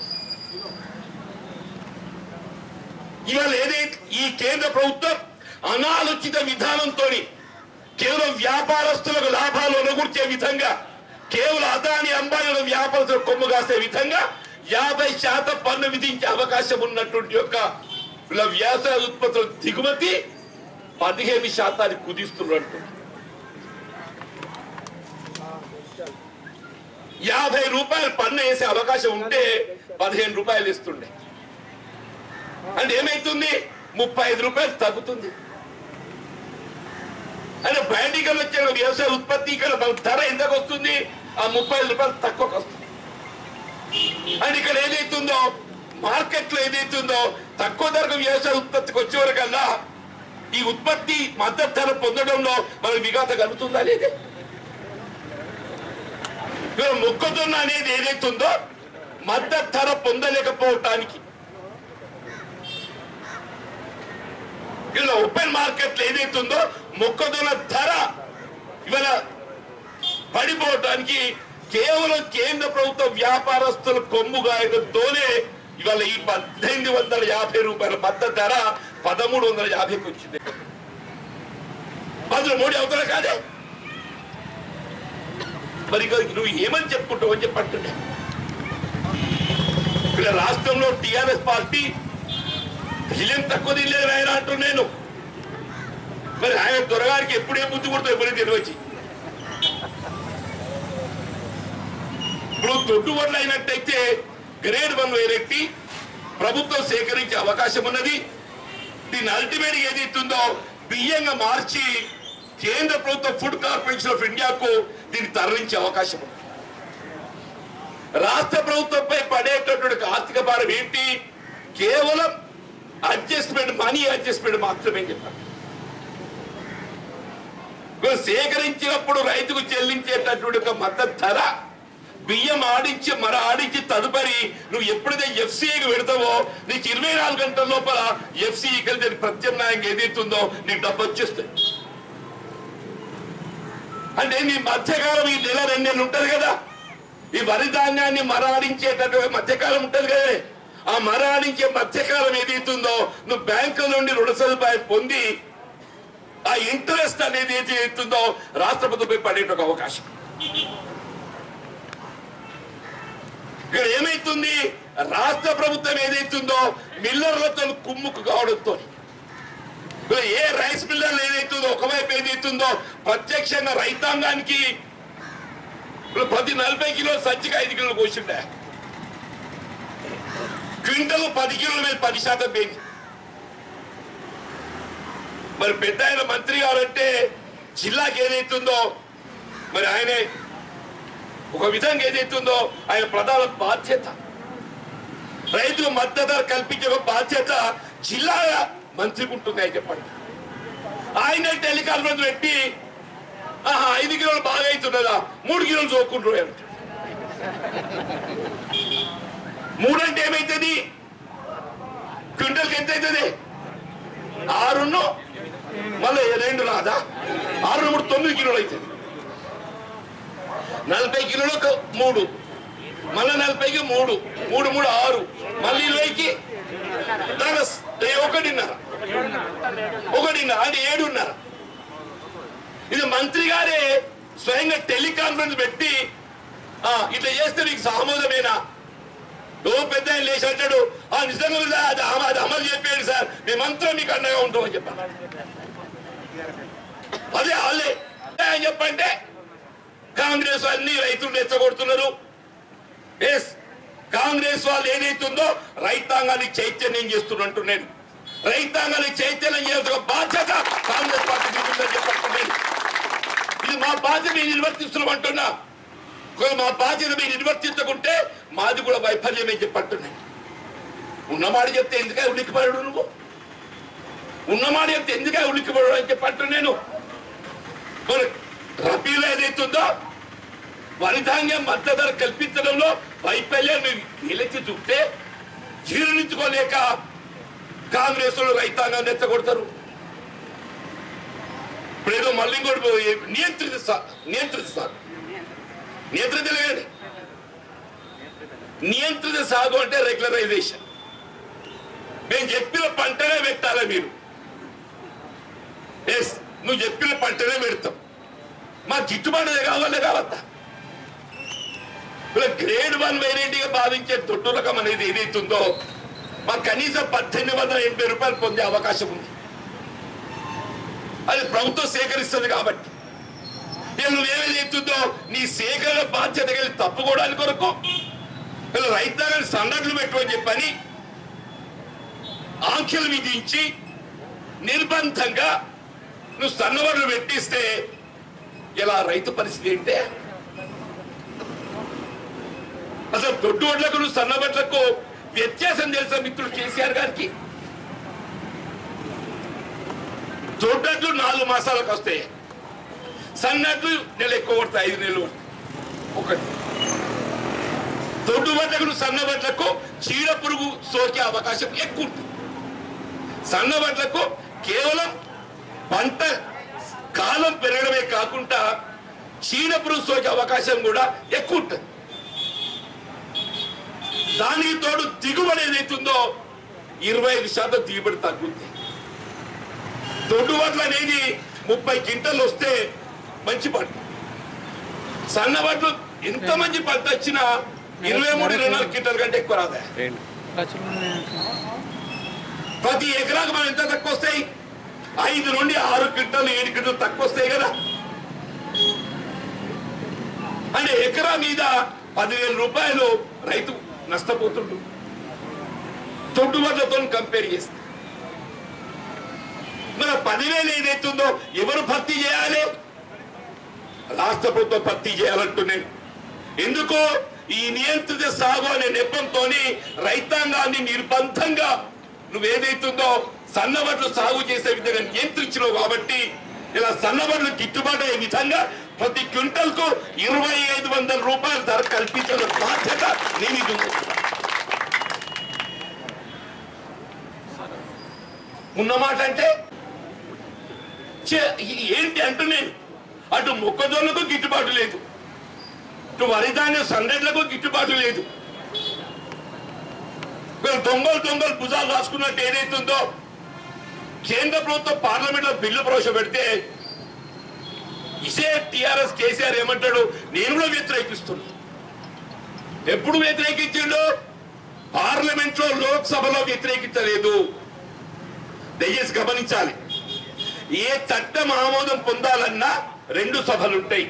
ఇవాళ ఏదైతే ఈ కేంద్ర ప్రభుత్వం అనాలోచిత విధానంతో కేవలం వ్యాపారస్తులకు లాభాలు అనుకూర్చే విధంగా కేవలం అదాని అంబానీల వ్యాపారస్తులకు కొమ్ము కాసే విధంగా యాభై శాతం పన్ను విధించే అవకాశం ఉన్నటువంటి యొక్క ఇలా వ్యవసాయ ఉత్పత్తుల దిగుమతి పదిహేను శాతానికి కుదిస్తున్నట్టు యాభై రూపాయలు పన్ను వేసే అవకాశం ఉంటే పదిహేను రూపాయలు ఇస్తుండే అంటే ఏమైతుంది ముప్పై ఐదు రూపాయలు తగ్గుతుంది అంటే బయటికి వచ్చే వ్యవసాయ ఉత్పత్తి ఇక్కడ మన ధర ఎంతకు వస్తుంది ఆ ముప్పై ఐదు రూపాయలు తక్కువకు వస్తుంది అండ్ ఇక్కడ ఏదైతుందో మార్కెట్ లో ఏదైతుందో తక్కువ ధరకు వ్యవసాయ ఉత్పత్తికి వచ్చే వరకల్లా ఈ ఉత్పత్తి మద్దతు ధర పొందడంలో మనకు విఘాత కలుగుతుందా లేదే ఇవాళ మొక్కజొన్న అనేది ఏదైతుందో మద్దతు ధర పొందలేకపోవటానికి ఇలా ఓపెన్ మార్కెట్ లో ఏదైతుందో మొక్కజొన్న ధర ఇవాళ పడిపోవటానికి కేవలం కేంద్ర ప్రభుత్వ వ్యాపారస్తుల కొమ్ము గాయడంతోనే ఇవాళ ఈ పద్దెనిమిది వందల యాభై రూపాయల మద్దతు ధర పదమూడు వందల యాభైకి వచ్చింది పదులు మోడీ అవుతారా కాదే మరి ఇక నువ్వు ఏమని చెప్పుకుంటావు అని చెప్పంటుండే ఇక్కడ రాష్ట్రంలో టిఆర్ఎస్ పార్టీ విజయం తక్కువ తినలేదు ఆయన అంటూ నేను మరి ఆయన దొరగారికి ఎప్పుడే బుద్ధి కొడుతుంది ఎప్పుడే తెలివచ్చి ఇప్పుడు తొట్టుబడులు అయినట్టయితే గ్రేడ్ వన్ వేరెట్టి ప్రభుత్వం సేకరించే అవకాశం ఉన్నది దీన్ని అల్టిమేట్ ఏదైతుందో బియ్యంగా మార్చి కేంద్ర ప్రభుత్వ ఫుడ్ కార్పొరేషన్ ఆఫ్ ఇండియాకు దీన్ని తరలించే అవకాశం ఉంది రాష్ట్ర ప్రభుత్వంపై పడేటటువంటి ఆర్థిక భారం ఏంటి కేవలం అడ్జస్ట్మెంట్ మనీ అడ్జస్ట్మెంట్ మాత్రమే చెప్పారు ఇవాళ సేకరించినప్పుడు రైతుకు చెల్లించేటటువంటి ఒక మద్దతు ధర బియ్యం ఆడించి మర ఆడించి తదుపరి నువ్వు ఎప్పుడైతే ఎఫ్సీఐకి పెడతావో నీకు ఇరవై నాలుగు గంటల లోపల ఎఫ్సీఈ కలిసి దానికి ప్రత్యామ్నాయంగా ఏదైతుందో నీకు డబ్బు వచ్చేస్తుంది అంటే నీ మధ్యకాలం ఈ నెల రెండు నెలలు ఉంటది కదా ఈ వరి ధాన్యాన్ని మరాడించేటటువంటి మధ్యకాలం ఉంటది కదా ఆ మరాడించే మధ్యకాలం ఏదైతుందో నువ్వు బ్యాంకు నుండి రుణ సదుపాయం పొంది ఆ ఇంట్రెస్ట్ అనేది ఏది అవుతుందో రాష్ట్ర ప్రభుత్వంపై పడేట ఒక అవకాశం ఇక్కడ ఏమైతుంది రాష్ట్ర ప్రభుత్వం ఏదైతుందో మిల్లర్లతో కుమ్ముకు కావడంతో ఇక్కడ ఏ రైస్ మిల్లర్లు ఏదైతుందో ఒకవైపు ఏదైతుందో ప్రత్యక్షంగా రైతాంగానికి ఇప్పుడు ప్రతి నలభై కిలో సజ్జికి ఐదు కిలోలు కోసిండే క్వింటల్ పది కిలోల మీద పది శాతం పెంచి మరి పెద్ద ఆయన మంత్రి గారంటే జిల్లాకి ఏదైతుందో మరి ఆయనే ఒక విధంగా ఏదైతుందో ఆయన ప్రధాన బాధ్యత రైతుకు మద్దతు ధర కల్పించే ఒక బాధ్యత జిల్లా మంత్రికి ఉంటుంది అని చెప్పండి ఆయన టెలికాన్ఫరెన్స్ పెట్టి ఆహా ఐదు కిలోలు బాగా అవుతున్నదా మూడు కిలోలు చోకుంటారు అంట మూడంటే ఏమైతుంది క్వింటల్కి ఎంత అవుతుంది ఆరును మళ్ళీ రెండు రాదా ఆరు మూడు తొమ్మిది కిలోలు అవుతుంది నలభై కిలోలకు మూడు మళ్ళీ నలభైకి మూడు మూడు మూడు ఆరు మళ్ళీ ఇరవైకి ప్లస్ ఒకటిన్నర ఒకటిన్నర అంటే ఏడున్నర ఇది మంత్రి గారే స్వయంగా టెలికాన్ఫరెన్స్ పెట్టి "ఆ, ఇట్లా చేస్తే నీకు సామోదమేనా ఓ పెద్ద ఆయన లేచి అంటాడు ఆ నిజంగా ఉందా? అది అమ- అది అమలు చెప్పాడు సార్ మేమంతా మీకు అండగా ఉంటామని చెప్పాను అదే వాళ్ళే ఆయన చెప్పంటే కాంగ్రెస్ అన్ని రైతులు రెచ్చగొడుతున్నారు ఎస్ కాంగ్రెస్ వాళ్ళు ఏదైతుందో రైతాంగాన్ని చైతన్యం చేస్తున్నట్టు నేను రైతాంగాన్ని చైతన్యం చేయాల్సిన బాధ్యత కాంగ్రెస్ పార్టీ మీద ఉందని చెప్పట్టున్నాను ఇది మా బాధ్యత మేము నిర్వర్తిస్తున్నామంటున్నా ఒకవేళ మా బాధ్యత మీరు నిర్వర్తించకుంటే మాది కూడా వైఫల్యమే చెప్పట్టున్నాయి ఉన్నమాట చెప్తే ఎందుకే ఉలిక్కిపడు నువ్వు ఉన్నమాట చెప్తే ఎందుకే ఉలిక్కిపడు అని చెప్పట్టు నేను మరి రబీలో ఏదైతుందో వరిధాన్యం మద్దతు ధర కల్పించడంలో వైఫల్యాన్ని నిలిచి చూస్తే జీర్ణించుకోలేక కాంగ్రెస్ వాళ్ళు రైతాంగాన్ని ఎత్తగొడతారు ఇప్పుడు ఏదో మళ్ళీ ఇంకోటి నియంత్రిత నియంత్రిస్తారు నియంత్రిత లేదండి నియంత్రిత సాగు అంటే రెగ్యులరైజేషన్ మేము చెప్పిన పంటనే పెట్టాలి మీరు ఎస్ నువ్వు చెప్పిన పంటనే పెడతాం మా గిట్టుబాటు కావాలే కావద్దా ఇలా గ్రేడ్ వన్ వెరైటీగా భావించే దొడ్డు రకం అనేది ఏదైతుందో మా కనీసం పద్దెనిమిది వందల ఎనభై రూపాయలు పొందే అవకాశం ఉంది అది ప్రభుత్వం సేకరిస్తుంది కాబట్టి ఇక నువ్వేమైతుందో నీ సేకరణ బాధ్యత కలిగి తప్పుకోవడానికి కొరకు ఇలా రైతాంగాన్ని సంఘటనలు పెట్టమని చెప్పని ఆంక్షలు విధించి నిర్బంధంగా నువ్వు సన్నవడ్లు పెట్టిస్తే ఇలా రైతు పరిస్థితి ఏంటే అసలు దొడ్డు వడ్లకు నువ్వు సన్నబట్లకు వ్యత్యాసం తెలుసా మిత్రుడు కేసీఆర్ గారికి దొడ్డట్లు నాలుగు మాసాలకు వస్తాయి సన్నట్లు నెల ఎక్కువ పడతాయి ఐదు నెలలు పడతాయి. ఒకటి దొడ్డు వడ్లకు నువ్వు సన్న వడ్లకు చీడ పురుగు సోకే అవకాశం ఎక్కువ ఉంటుంది సన్న వడ్లకు కేవలం పంట కాలం పెరగడమే కాకుండా చీడ పురుగు సోకే అవకాశం కూడా ఎక్కువ ఉంటుంది దానికి తోడు దిగుబడి ఏదైతుందో ఇరవై ఐదు శాతం దిగుబడి తగ్గుద్ది దొడ్డు వడ్లు అనేది ముప్పై క్వింటలు వస్తే మంచి పంట సన్న వడ్లు ఎంత మంచి పంట వచ్చినా ఇరవై మూడు ఇరవై నాలుగు క్వింటల్ కంటే ఎక్కువ రాదా ప్రతి ఎకరాకు మనం ఎంత తక్కువ వస్తాయి ఐదు నుండి ఆరు క్వింటల్ ఏడు క్వింటల్ తక్కువ వస్తాయి కదా అంటే ఎకరా మీద పదివేల రూపాయలు రైతు నష్టపోతుండు తొడ్డు వడ్లతో కంపేర్ చేస్తే మరి పదివేలు ఏదైతుందో ఎవరు భర్తీ చేయాలి రాష్ట్ర ప్రభుత్వం భర్తీ చేయాలంటున్నాను ఎందుకు ఈ నియంత్రిత సాగు అనే నెపంతో రైతాంగాన్ని నిర్బంధంగా నువ్వేదైతుందో సన్నవడ్లు సాగు చేసే విధంగా నియంత్రించినావు కాబట్టి ఇలా సన్నవడ్లు గిట్టుబాటు అయ్యే విధంగా ప్రతి క్వింటల్ కు ఇరవై ఐదు వందల రూపాయల ధర కల్పించిన బాధ్యత నేను ఇది ఉంది. ఉన్నమాట అంటే చే- ఇది ఏంటి అంటూ నేను అటు మొక్కజొన్నకు గిట్టుబాటు లేదు ఇటు వరిధాన్య సంఘటనలకు గిట్టుబాటు లేదు వీళ్ళు దొంగలు దొంగలు భుజాలు రాసుకున్నట్టు ఏదైతుందో కేంద్ర ప్రభుత్వం పార్లమెంట్ లో బిల్లు ప్రవేశపెడితే ఇసే టిఆర్ఎస్ కేసీఆర్ ఏమంటాడు నేను కూడా వ్యతిరేకిస్తున్నా ఎప్పుడు వ్యతిరేకించిండు పార్లమెంట్ లో లోక్సభలో వ్యతిరేకించలేదు దయచేసి గమనించాలి ఏ చట్టం ఆమోదం పొందాలన్నా రెండు సభలు ఉంటాయి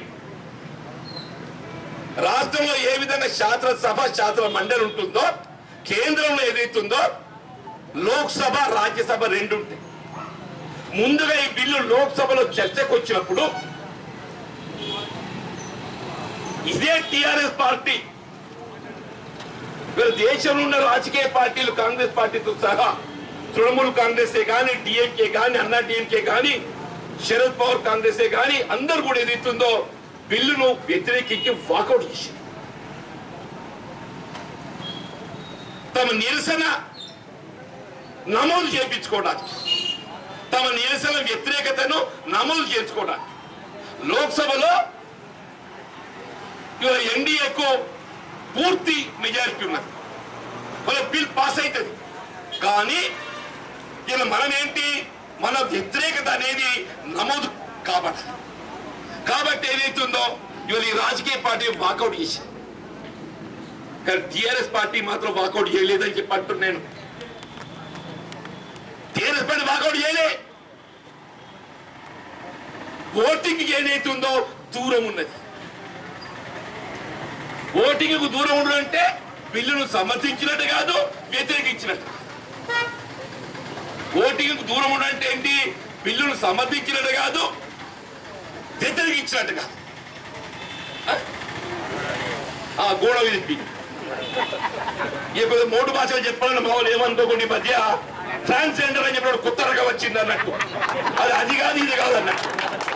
రాష్ట్రంలో ఏ విధంగా శాసనసభ శాసన మండలి ఉంటుందో కేంద్రంలో ఏదైతుందో లోక్సభ రాజ్యసభ రెండు ఉంటాయి ముందుగా ఈ బిల్లు లోక్సభలో చర్చకు వచ్చినప్పుడు ఇదే టిఆర్ఎస్ పార్టీ వీళ్ళ దేశంలో ఉన్న రాజకీయ పార్టీలు కాంగ్రెస్ పార్టీతో సహా తృణమూల్ కాంగ్రెసే కానీ డిఎంకే కానీ అన్నా డిఎంకే కానీ శరద్ పవార్ కాంగ్రెసే కానీ అందరు కూడా ఏదైతుందో బిల్లును వ్యతిరేకించి వాకౌట్ చేశారు తమ నిరసన నమోదు చేయించుకోవడానికి తమ నిరసన వ్యతిరేకతను నమోదు చేసుకోవడానికి లోక్సభలో ఇవాళ ఎన్డీఏకు పూర్తి మెజారిటీ ఉన్నది వాళ్ళ బిల్ పాస్ అవుతుంది కానీ ఇలా మనం ఏంటి మన వ్యతిరేకత అనేది నమోదు కాబట్టి కాబట్టి ఏదైతుందో ఇవాళ ఈ రాజకీయ పార్టీ వాకౌట్ చేసింది కానీ టిఆర్ఎస్ పార్టీ మాత్రం వాకౌట్ చేయలేదని చెప్పి అంటున్నాను టిఆర్ఎస్ పార్టీ వాకౌట్ చేయలే ఓటింగ్ ఏదైతుందో దూరం ఉన్నది ఓటింగ్ కు దూరం ఉండడం అంటే బిల్లును సమర్థించినట్టు కాదు వ్యతిరేకించినట్టు ఓటింగ్ కు దూరం ఉండడం అంటే ఏంటి బిల్లును సమర్థించినట్టు కాదు వ్యతిరేకించినట్టు కాదు ఆ? ఆ గోడ వినిపి ఇప్పుడు మూడు భాషలు చెప్పాలని మామూలు ఏమనుకోకుండా ఈ మధ్య ట్రాన్స్జెండర్ అని చెప్పినప్పుడు కొత్త రకం వచ్చింది అన్నట్టు అది అది కాదు ఇది కాదు అన్నట్టు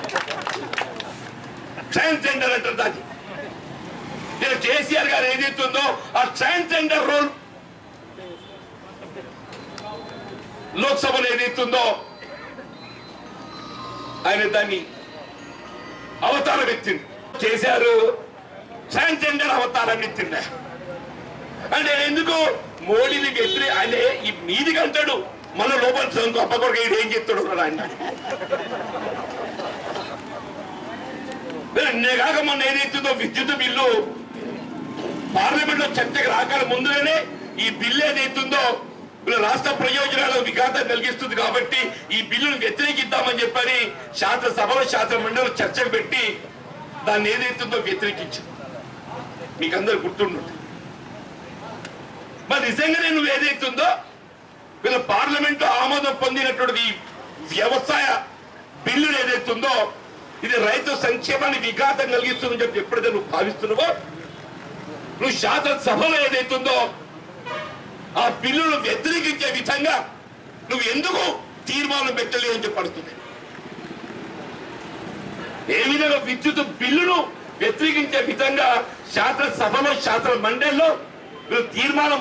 ట్రాన్స్జెండర్ అంటారు దాన్ని నేను కేసీఆర్ గారు ఏదైతుందో ఆ ట్రాన్స్జెండర్ రోల్ లోక్సభలో ఏదైతుందో ఆయన దాన్ని అవతారం ఎత్తింది చేశారు ట్రాన్స్జెండర్ అవతారం ఎత్తింది అంటే ఎందుకు మోడీని వ్యతిరే ఆయన ఈ మీదికి అంటాడు మన లోపల సంకు అప్పకొరకు ఈడు ఏం చెప్తాడు కూడా ఆయన నిన్నే కాక మొన్న ఏదైతుందో విద్యుత్ బిల్లు పార్లమెంట్ లో చర్చకు రాక ముందుగానే ఈ బిల్లు ఏదైతుందో వీళ్ళ రాష్ట్ర ప్రయోజనాలకు విఘాతం కలిగిస్తుంది కాబట్టి ఈ బిల్లును వ్యతిరేకిద్దామని చెప్పని శాసనసభలో శాసన మండలి చర్చకు పెట్టి దాన్ని ఏదైతుందో వ్యతిరేకించింది మీకు అందరు గుర్తుంటుంది మరి నిజంగానే నువ్వు ఏదైతుందో వీళ్ళ పార్లమెంట్ ఆమోదం పొందినటువంటి ఈ వ్యవసాయ బిల్లు ఏదైతుందో ఇది రైతు సంక్షేమాన్ని విఘాతం కలిగిస్తుందని చెప్పి ఎప్పుడైతే నువ్వు భావిస్తున్నావో నువ్వు శాసనసభలో ఏదైతుందో ఆ బిల్లును వ్యతిరేకించే విధంగా నువ్వు ఎందుకు తీర్మానం పెట్టలేదు అని చెప్పి అడుగుతుంది ఏ విధంగా విద్యుత్ బిల్లును వ్యతిరేకించే విధంగా శాసనసభలో శాసన మండలిలో వీళ్ళు తీర్మానం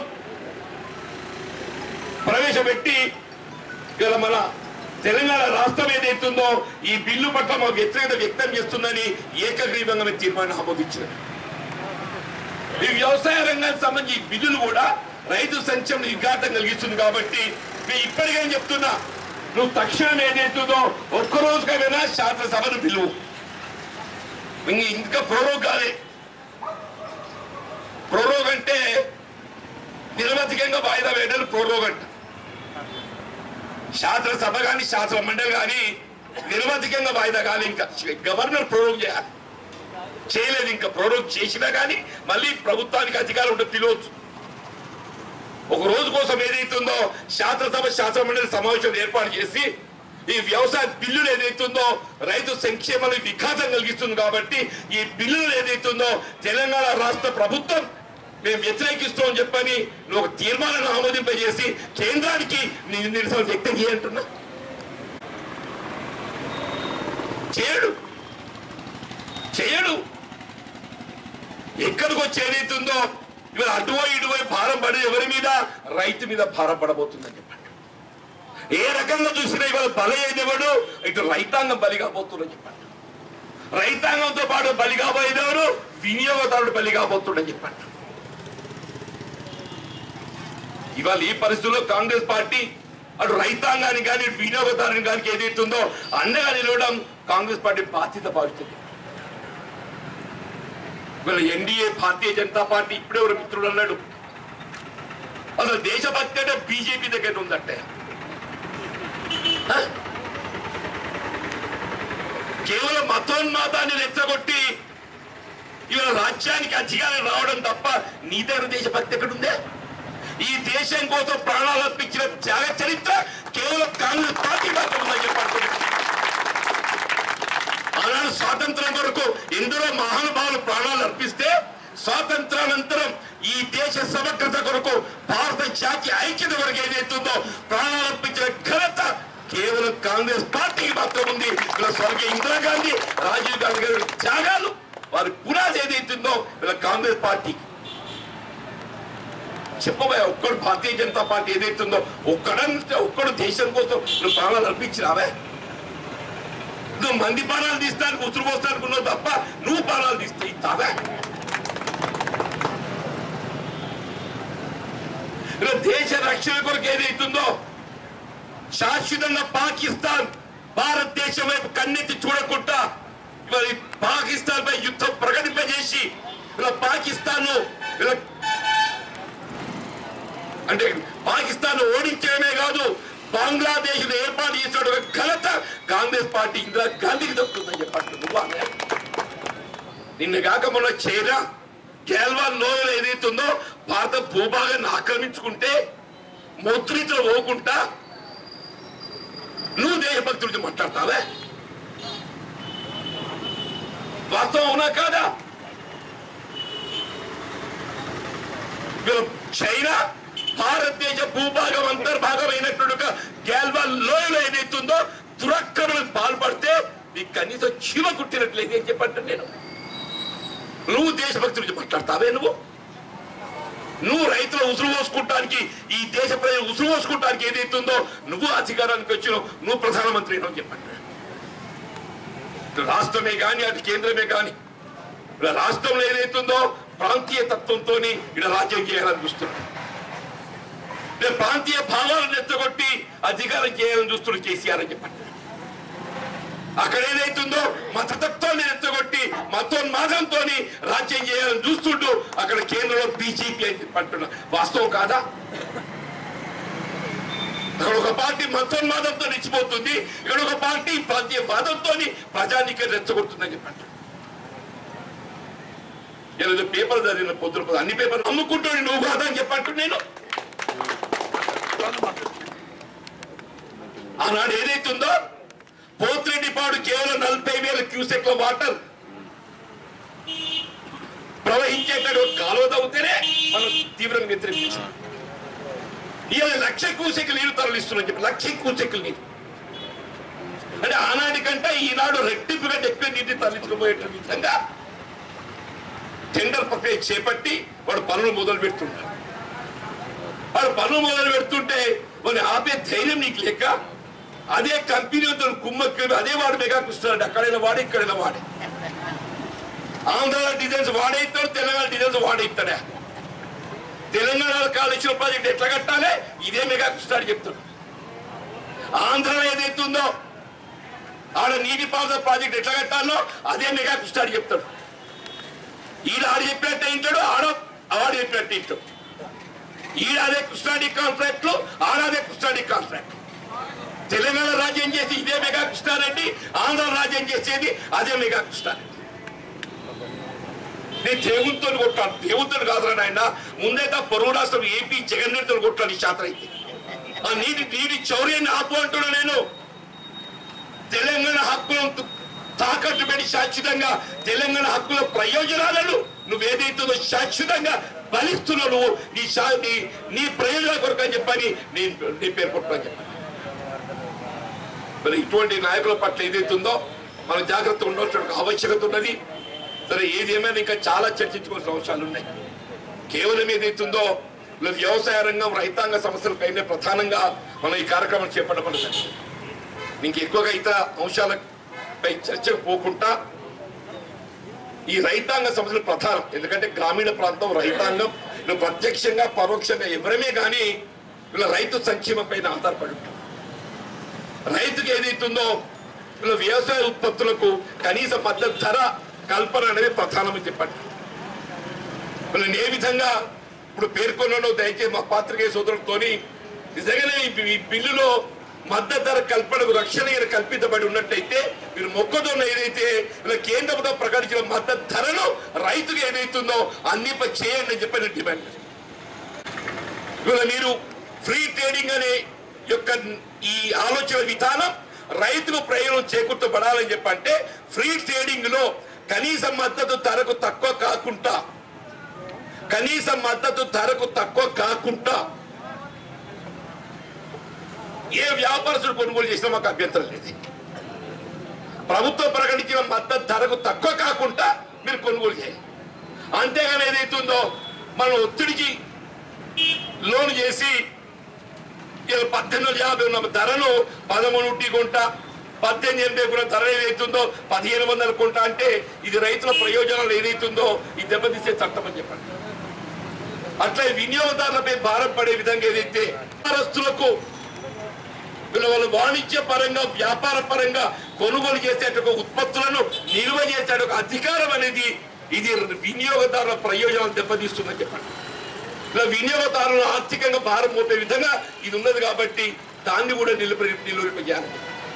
ప్రవేశపెట్టి ఇలా మన తెలంగాణ రాష్ట్రం ఏదైతుందో ఈ బిల్లు పట్ల మా వ్యతిరేకత వ్యక్తం చేస్తుందని ఏకగ్రీవంగా మేము తీర్మానం ఆమోదించినది ఈ వ్యవసాయ రంగానికి సంబంధించి ఈ బిల్లులు కూడా రైతు సంక్షేమ విఘాతం కలిగిస్తుంది కాబట్టి నేను ఇప్పటికైనా చెప్తున్నా నువ్వు తక్షణం ఏదైతుందో ఒక్క రోజుకైనా శాసనసభను పిలువు ఇంక- ఇంకా ప్రోరోగ్ కాలే ప్రోరోగ్ అంటే నిరవధికంగా వాయిదా వేయడం ప్రోరోగ్ అంట శాసనసభ కానీ శాసన మండలి కానీ నిరవధికంగా వాయిదా కానీ ఇంకా గవర్నర్ ప్రోరోగ్ చేయాలి చేయలేదు ఇంకా ప్రోరోగ్ చేసినా కానీ మళ్ళీ ప్రభుత్వానికి అధికారం ఉంటే పిలవచ్చు ఒక రోజు కోసం ఏదైతుందో శాసనసభ శాసన మండలి సమావేశం ఏర్పాటు చేసి ఈ వ్యవసాయ బిల్లులు ఏదైతుందో రైతు సంక్షేమానికి విఘాతం కలిగిస్తుంది కాబట్టి ఈ బిల్లులు ఏదైతుందో తెలంగాణ రాష్ట్ర ప్రభుత్వం మేము వ్యతిరేకిస్తామని చెప్పని నువ్వు ఒక తీర్మానాన్ని ఆమోదింపజేసి కేంద్రానికి నీ నిరసన వ్యక్తం చేయంటున్నా చేయడు చేయడు ఎక్కడికి వచ్చి ఏదైతుందో ఇవాళ అటువై ఇటువై భారం పడి ఎవరి మీద రైతు మీద భారం పడబోతుందని చెప్పండి ఏ రకంగా చూసినా ఇవాళ బలి అయినవాడు ఇటు రైతాంగం బలి కాబోతుందని చెప్పండి రైతాంగంతో పాటు బలి కాబోయేవారు వినియోగదారుడు బలి కాబోతుండని చెప్పండి ఇవాళ ఈ పరిస్థితుల్లో కాంగ్రెస్ పార్టీ అటు రైతాంగానికి కానీ ఇటు వినియోగదారుని కానీ ఏదైతుందో అండగా నిలవడం కాంగ్రెస్ పార్టీ బాధ్యత భావిస్తుంది వీళ్ళ ఎన్డీఏ భారతీయ జనతా పార్టీ ఇప్పుడే ఒక మిత్రుడు అన్నాడు అసలు దేశభక్తి అంటే బీజేపీ దగ్గర ఉందంటే ఆ? కేవలం మతోన్మాదాన్ని రెచ్చగొట్టి ఇవాళ రాజ్యానికి అధికారం రావడం తప్ప నీ దగ్గర దేశభక్తి ఎక్కడుందే ఈ దేశం కోసం ప్రాణాలు అర్పించిన త్యాగ చరిత్ర కేవలం కాంగ్రెస్ పార్టీ మాత్రం ఉందని చెప్పారు ఆనాడు స్వాతంత్రం కొరకు ఎందరో మహానుభావులు ప్రాణాలు అర్పిస్తే స్వాతంత్రానంతరం ఈ దేశ సమగ్రత కొరకు భారత జాతి ఐక్యత కొరకు ఏదైతుందో ప్రాణాలు అర్పించిన ఘనత కేవలం కాంగ్రెస్ పార్టీకి మాత్రం ఉంది ఇలా స్వర్గీయ ఇందిరాగాంధీ రాజీవ్ గాంధీ గారి త్యాగాలు వారి పునాది ఏదైతుందో ఇలా కాంగ్రెస్ పార్టీ చెప్పబోయే ఒక్కడు భారతీయ జనతా పార్టీ ఏదైతుందో ఒక్కడంటే ఒక్కడు దేశం కోసం నువ్వు ప్రాణాలు అర్పించినావే నువ్వు మంది ప్రాణాలు తీస్తానికి ఉసురు పోస్తానికి ఉన్నావు తప్ప నువ్వు ప్రాణాలు తీస్తే ఇస్తావా ఇలా దేశ రక్షణ కొరకు ఏదైతుందో శాశ్వతంగా పాకిస్తాన్ భారతదేశం వైపు కన్నెత్తి చూడకుండా ఇవాళ ఈ పాకిస్తాన్ పై యుద్ధం ప్రకటింపజేసి ఇలా పాకిస్తాన్ ఇలా అంటే పాకిస్తాన్ ఓడించడమే కాదు బంగ్లాదేశ్ ఏర్పాటు చేసిన ఒక ఘనత కాంగ్రెస్ పార్టీ ఇందిరా గాంధీకి దక్కుతుందని చెప్పండి నువ్వు అనే నిన్న కాక మొన్న చైనా గేల్వాన్ లోయలు ఏదైతుందో భారత భూభాగాన్ని ఆక్రమించుకుంటే ముద్రితలు పోకుండా నువ్వు దేశభక్తుడితో మాట్లాడతావే వాస్తవం అవునా కాదా వీళ్ళు చైనా భారతదేశ భూభాగం అంతర్భాగమైనట్టుగా గేల్వాన్ లోయలో ఏదైతుందో దురక్రమణకు పాల్పడితే నీకు కనీసం చీమ కుట్టినట్లయితే ఏం చెప్పంటే నేను నువ్వు దేశభక్తి గురించి మాట్లాడతావే నువ్వు నువ్వు రైతుల ఉసురు పోసుకుంటానికి ఈ దేశ ప్రజలు ఉసురు పోసుకుంటానికి ఏదైతుందో నువ్వు అధికారానికి వచ్చినావు నువ్వు ప్రధానమంత్రి అని చెప్పండి రాష్ట్రమే కానీ అటు కేంద్రమే కానీ ఇలా రాష్ట్రంలో ఏదైతుందో ప్రాంతీయ తత్వంతో ఇక్కడ రాజ్యం చేయాలని చూస్తుంది ఇక్కడ ప్రాంతీయ భావాలను ఎత్తగొట్టి అధికారం చేయాలని చూస్తున్న కేసీఆర్ అని చెప్పండి అక్కడ ఏదైతుందో మతతత్వాన్ని ఎత్తగొట్టి మతోన్మాదంతో రాజ్యం చేయాలని చూస్తుంటూ అక్కడ కేంద్రంలో బీజేపీ అని చెప్పి అంటున్నా వాస్తవం కాదా అక్కడ ఒక పార్టీ మతోన్మాదంతో నిలిచిపోతుంది ఇక్కడ ఒక పార్టీ ప్రాంతీయ వాదంతో ప్రజానికి రెచ్చగొడుతుందని చెప్పండి ఏదో పేపర్ చదివిన పొద్దున పొద్దున అన్ని పేపర్ అమ్ముకుంటాను నువ్వు కాదా అని చెప్పంటు నేను ఆనాడు ఏదైతుందో పోతిరెడ్డిపాడు కేవలం నలభై వేల క్యూసెక్ల వాటర్ ప్రవహించేటట్టు ఒక కాలువ తవ్వుతేనే మనం తీవ్రంగా వ్యతిరేకించాం ఇవాళ లక్ష క్యూసెక్లు నీరు తరలిస్తున్నాం చెప్పి లక్ష క్యూసెక్లు నీరు అంటే ఆనాటి కంటే ఈనాడు రెట్టింపు కంటే ఎక్కువ నీటిని తరలించకపోయేట విధంగా టెండర్ ప్రక్రియ చేపట్టి వాడు పనులు మొదలు పెడుతుంటారు వాడు పనులు మొదలు పెడుతుంటే వాడిని ఆపే ధైర్యం నీకు లేక అదే కంపెనీతో కుమ్మక్కి అదే వాడు మెగా కూర్చున్నాడు అక్కడైనా వాడే ఇక్కడైనా వాడే ఆంధ్ర డిజైన్స్ వాడే ఇస్తాడు తెలంగాణ డిజైన్స్ వాడే ఇస్తాడా తెలంగాణ కాలేజీలో ప్రాజెక్ట్ ఎట్లా కట్టాలి ఇదే మెగా కృష్ణాడు చెప్తాడు ఆంధ్రలో ఏదైతుందో ఆడ నీటిపారుదల ప్రాజెక్ట్ ఎట్లా కట్టాలో అదే మెగా కృష్ణాడు చెప్తాడు ఈడ ఆడు చెప్పినట్టే ఇంటాడు ఆడ ఆడు చెప్పినట్టే ఇంటాడు ఈడ అదే కృష్ణాడి కాంట్రాక్ట్లు ఆడాదే కృష్ణాడి కాంట్రాక్ట్ తెలంగాణ రాజ్యం చేసి ఇదే మెగా కృష్ణారెడ్డి ఆంధ్ర రాజ్యం చేసేది అదే మెగా కృష్ణారెడ్డి నేను దేవునితో కొట్టాను దేవునితో కాదురా నాయన ముందైతే పొరుగు రాష్ట్రం ఏపీ జగన్ రెడ్డితో కొట్టాను ఈ శాతం అయితే ఆ నీటి నీటి చౌర్యాన్ని ఆపు అంటున్నా నేను తెలంగాణ హక్కులను తాకట్టు పెట్టి శాశ్వతంగా తెలంగాణ హక్కుల ప్రయోజనాలను నువ్వేదైతుందో శాశ్వతంగా బలిస్తున్నావు నువ్వు నీ శా నీ నీ ప్రయోజనాల కొరకు అని చెప్పని నేను నీ పేరు కొట్టని చెప్పాను మరి ఇటువంటి నాయకుల పట్ల ఏదైతుందో మనం జాగ్రత్త ఉండవలసిన ఆవశ్యకత ఉన్నది సరే ఏది ఏమైనా ఇంకా చాలా చర్చించుకోవాల్సిన అంశాలు ఉన్నాయి కేవలం ఏదైతుందో ఇలా వ్యవసాయ రంగం రైతాంగ సమస్యలపైనే ప్రధానంగా మనం ఈ కార్యక్రమం చేపట్టబడుతుంది ఇంక ఎక్కువగా ఇతర అంశాలపై చర్చకు పోకుండా ఈ రైతాంగ సమస్యలు ప్రధానం ఎందుకంటే గ్రామీణ ప్రాంతం రైతాంగం వీళ్ళు ప్రత్యక్షంగా పరోక్షంగా ఎవరమే కానీ వీళ్ళ రైతు సంక్షేమం పైన ఆధారపడి ఉంటారు రైతుకి ఏదైతుందో వీళ్ళ వ్యవసాయ ఉత్పత్తులకు కనీస మద్దతు ధర కల్పన అనేది ప్రధానమని చెప్పండి వీళ్ళని ఏ విధంగా ఇప్పుడు పేర్కొన్నానో దయచేసి మా పాత్రికేయ సోదరులతోని నిజంగానే ఈ- ఈ బిల్లులో మద్దతు ధర కల్పనకు రక్షణ ఈయన కల్పించబడి ఉన్నట్టయితే మీరు మొక్కజొన్న ఏదైతే ఇలా కేంద్ర ప్రభుత్వం ప్రకటించిన మద్దతు ధరను రైతుకు ఏదైతుందో అందింప చేయండి అని చెప్పి నేను డిమాండ్ చేస్తాను ఇవాళ మీరు ఫ్రీ ట్రేడింగ్ అనే యొక్క ఈ ఆలోచన విధానం రైతుకు ప్రయోజనం చేకూర్చబడాలని చెప్పంటే ఫ్రీ ట్రేడింగ్ లో కనీస మద్దతు ధరకు తక్కువ కాకుండా కనీస మద్దతు ధరకు తక్కువ కాకుండా ఏ వ్యాపారస్తుడు కొనుగోలు చేసినా మాకు అభ్యంతరం లేదు ప్రభుత్వం ప్రకటించిన మద్దతు ధరకు తక్కువ కాకుండా మీరు కొనుగోలు చేయాలి అంతేగాని ఏదైతుందో మనం ఒత్తిడికి లోన్ చేసి ఇలా పద్దెనిమిది వందల యాభై ఉన్న ధరను పదమూడు టీ కొంట పద్దెనిమిది ఎనభై కూడా ధర ఏదైతుందో పదిహేను వందల కొంట అంటే ఇది రైతుల ప్రయోజనాలు ఏదైతుందో ఇది దెబ్బతీసే చట్టం అని చెప్పండి అట్లా వినియోగదారులపై భారం పడే విధంగా ఏదైతే వ్యాపారస్తులకు వీళ్ళ వాళ్ళు వాణిజ్య పరంగా వ్యాపార పరంగా కొనుగోలు చేసే ఒక ఉత్పత్తులను నిల్వ చేసే ఒక అధికారం అనేది ఇది వినియోగదారుల ప్రయోజనాలు దెబ్బతీస్తుందని చెప్పండి ఇలా వినియోగదారులను ఆర్థికంగా భారం మోపే విధంగా ఇది ఉన్నది కాబట్టి దాన్ని కూడా నిలుపరి నిలువరిపోయాలి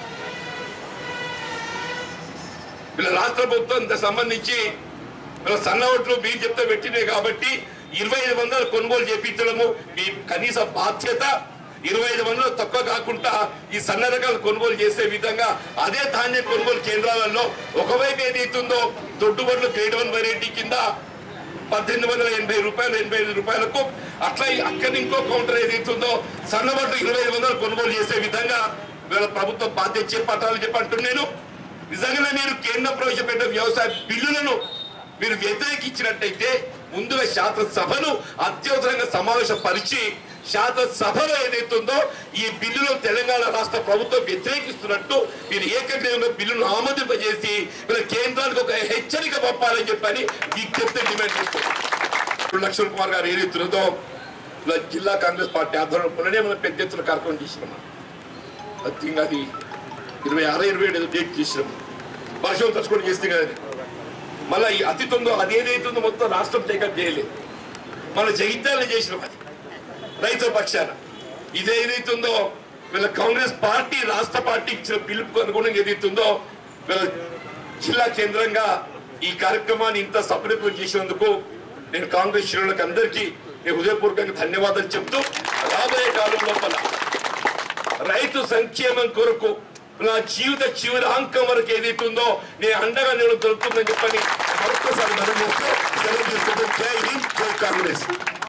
వీళ్ళ రాష్ట్ర ప్రభుత్వం ఇంత సంబంధించి వీళ్ళ సన్న ఓట్లు మీరు చెప్తే పెట్టినాయి కాబట్టి ఇరవై ఐదు వందలు కొనుగోలు చేపించడము మీ కనీస బాధ్యత ఇరవై ఐదు వందలు తక్కువ కాకుండా ఈ సన్న రకాలు కొనుగోలు చేసే విధంగా అదే ధాన్యం కొనుగోలు కేంద్రాలలో ఒకవైపు ఏదైతుందో దొడ్డుబడులు గ్రేడ్ వన్ వెరైటీ కింద పద్దెనిమిది వందల ఎనభై రూపాయలు ఎనభై ఐదు రూపాయలకు అట్లా అక్కడ ఇంకో కౌంటర్ ఏదైతుందో సన్నబడ్డు ఇరవై ఐదు వందలు కొనుగోలు చేసే విధంగా వీళ్ళ ప్రభుత్వం బాధ్యత చేపట్టాలని చెప్పి అంటున్నాను నిజంగానే మీరు కేంద్రం ప్రవేశపెట్టిన వ్యవసాయ బిల్లులను మీరు వ్యతిరేకించినట్టయితే ముందుగా శాసనసభను అత్యవసరంగా సమావేశపరిచి శాసనసభలో ఏదైతుందో ఈ బిల్లును తెలంగాణ రాష్ట్ర ప్రభుత్వం వ్యతిరేకిస్తున్నట్టు మీరు ఏకగ్రీవంగా బిల్లును ఆమోదింపజేసి మీరు కేంద్రానికి ఒక హెచ్చరిక పంపాలని చెప్పని విజ్ఞప్తి డిమాండ్ చేస్తున్నారు ఇప్పుడు లక్ష్మణ్ కుమార్ గారు ఏదైతున్నదో ఇలా జిల్లా కాంగ్రెస్ పార్టీ ఆధ్వర్యంలో పుననే మనం పెద్ద ఎత్తున కార్యక్రమం చేసినాం అది అది ఇరవై ఆరు ఇరవై ఏడు డేట్ చేసినాం వర్షం తచ్చుకొని చేస్తే కదా మళ్ళీ ఈ అతిథుందో అది ఏదైతుందో మొత్తం రాష్ట్రం టేకప్ చేయలేదు మన జగిత్యాలను చేసినాం అది రైతుల పక్షాన ఇది ఏదైతుందో వీళ్ళ కాంగ్రెస్ పార్టీ రాష్ట్ర పార్టీ ఇచ్చిన పిలుపుకు అనుగుణంగా ఏదైతుందో వీళ్ళ జిల్లా కేంద్రంగా ఈ కార్యక్రమాన్ని ఇంత సఫలీకృతం చేసినందుకు నేను కాంగ్రెస్ శ్రేణులకు అందరికీ నేను హృదయపూర్వకంగా ధన్యవాదాలు చెప్తూ రాబోయే కాలం లోపల రైతు సంక్షేమం కొరకు నా జీవిత చివరి అంకం వరకు ఏదైతే ఉందో నేను అండగా నేను దొరుకుతుందని చెప్పని మరొకసారి మనం చేస్తూ సెలవు తీసుకుంటూ జై హింద్ జై కాంగ్రెస్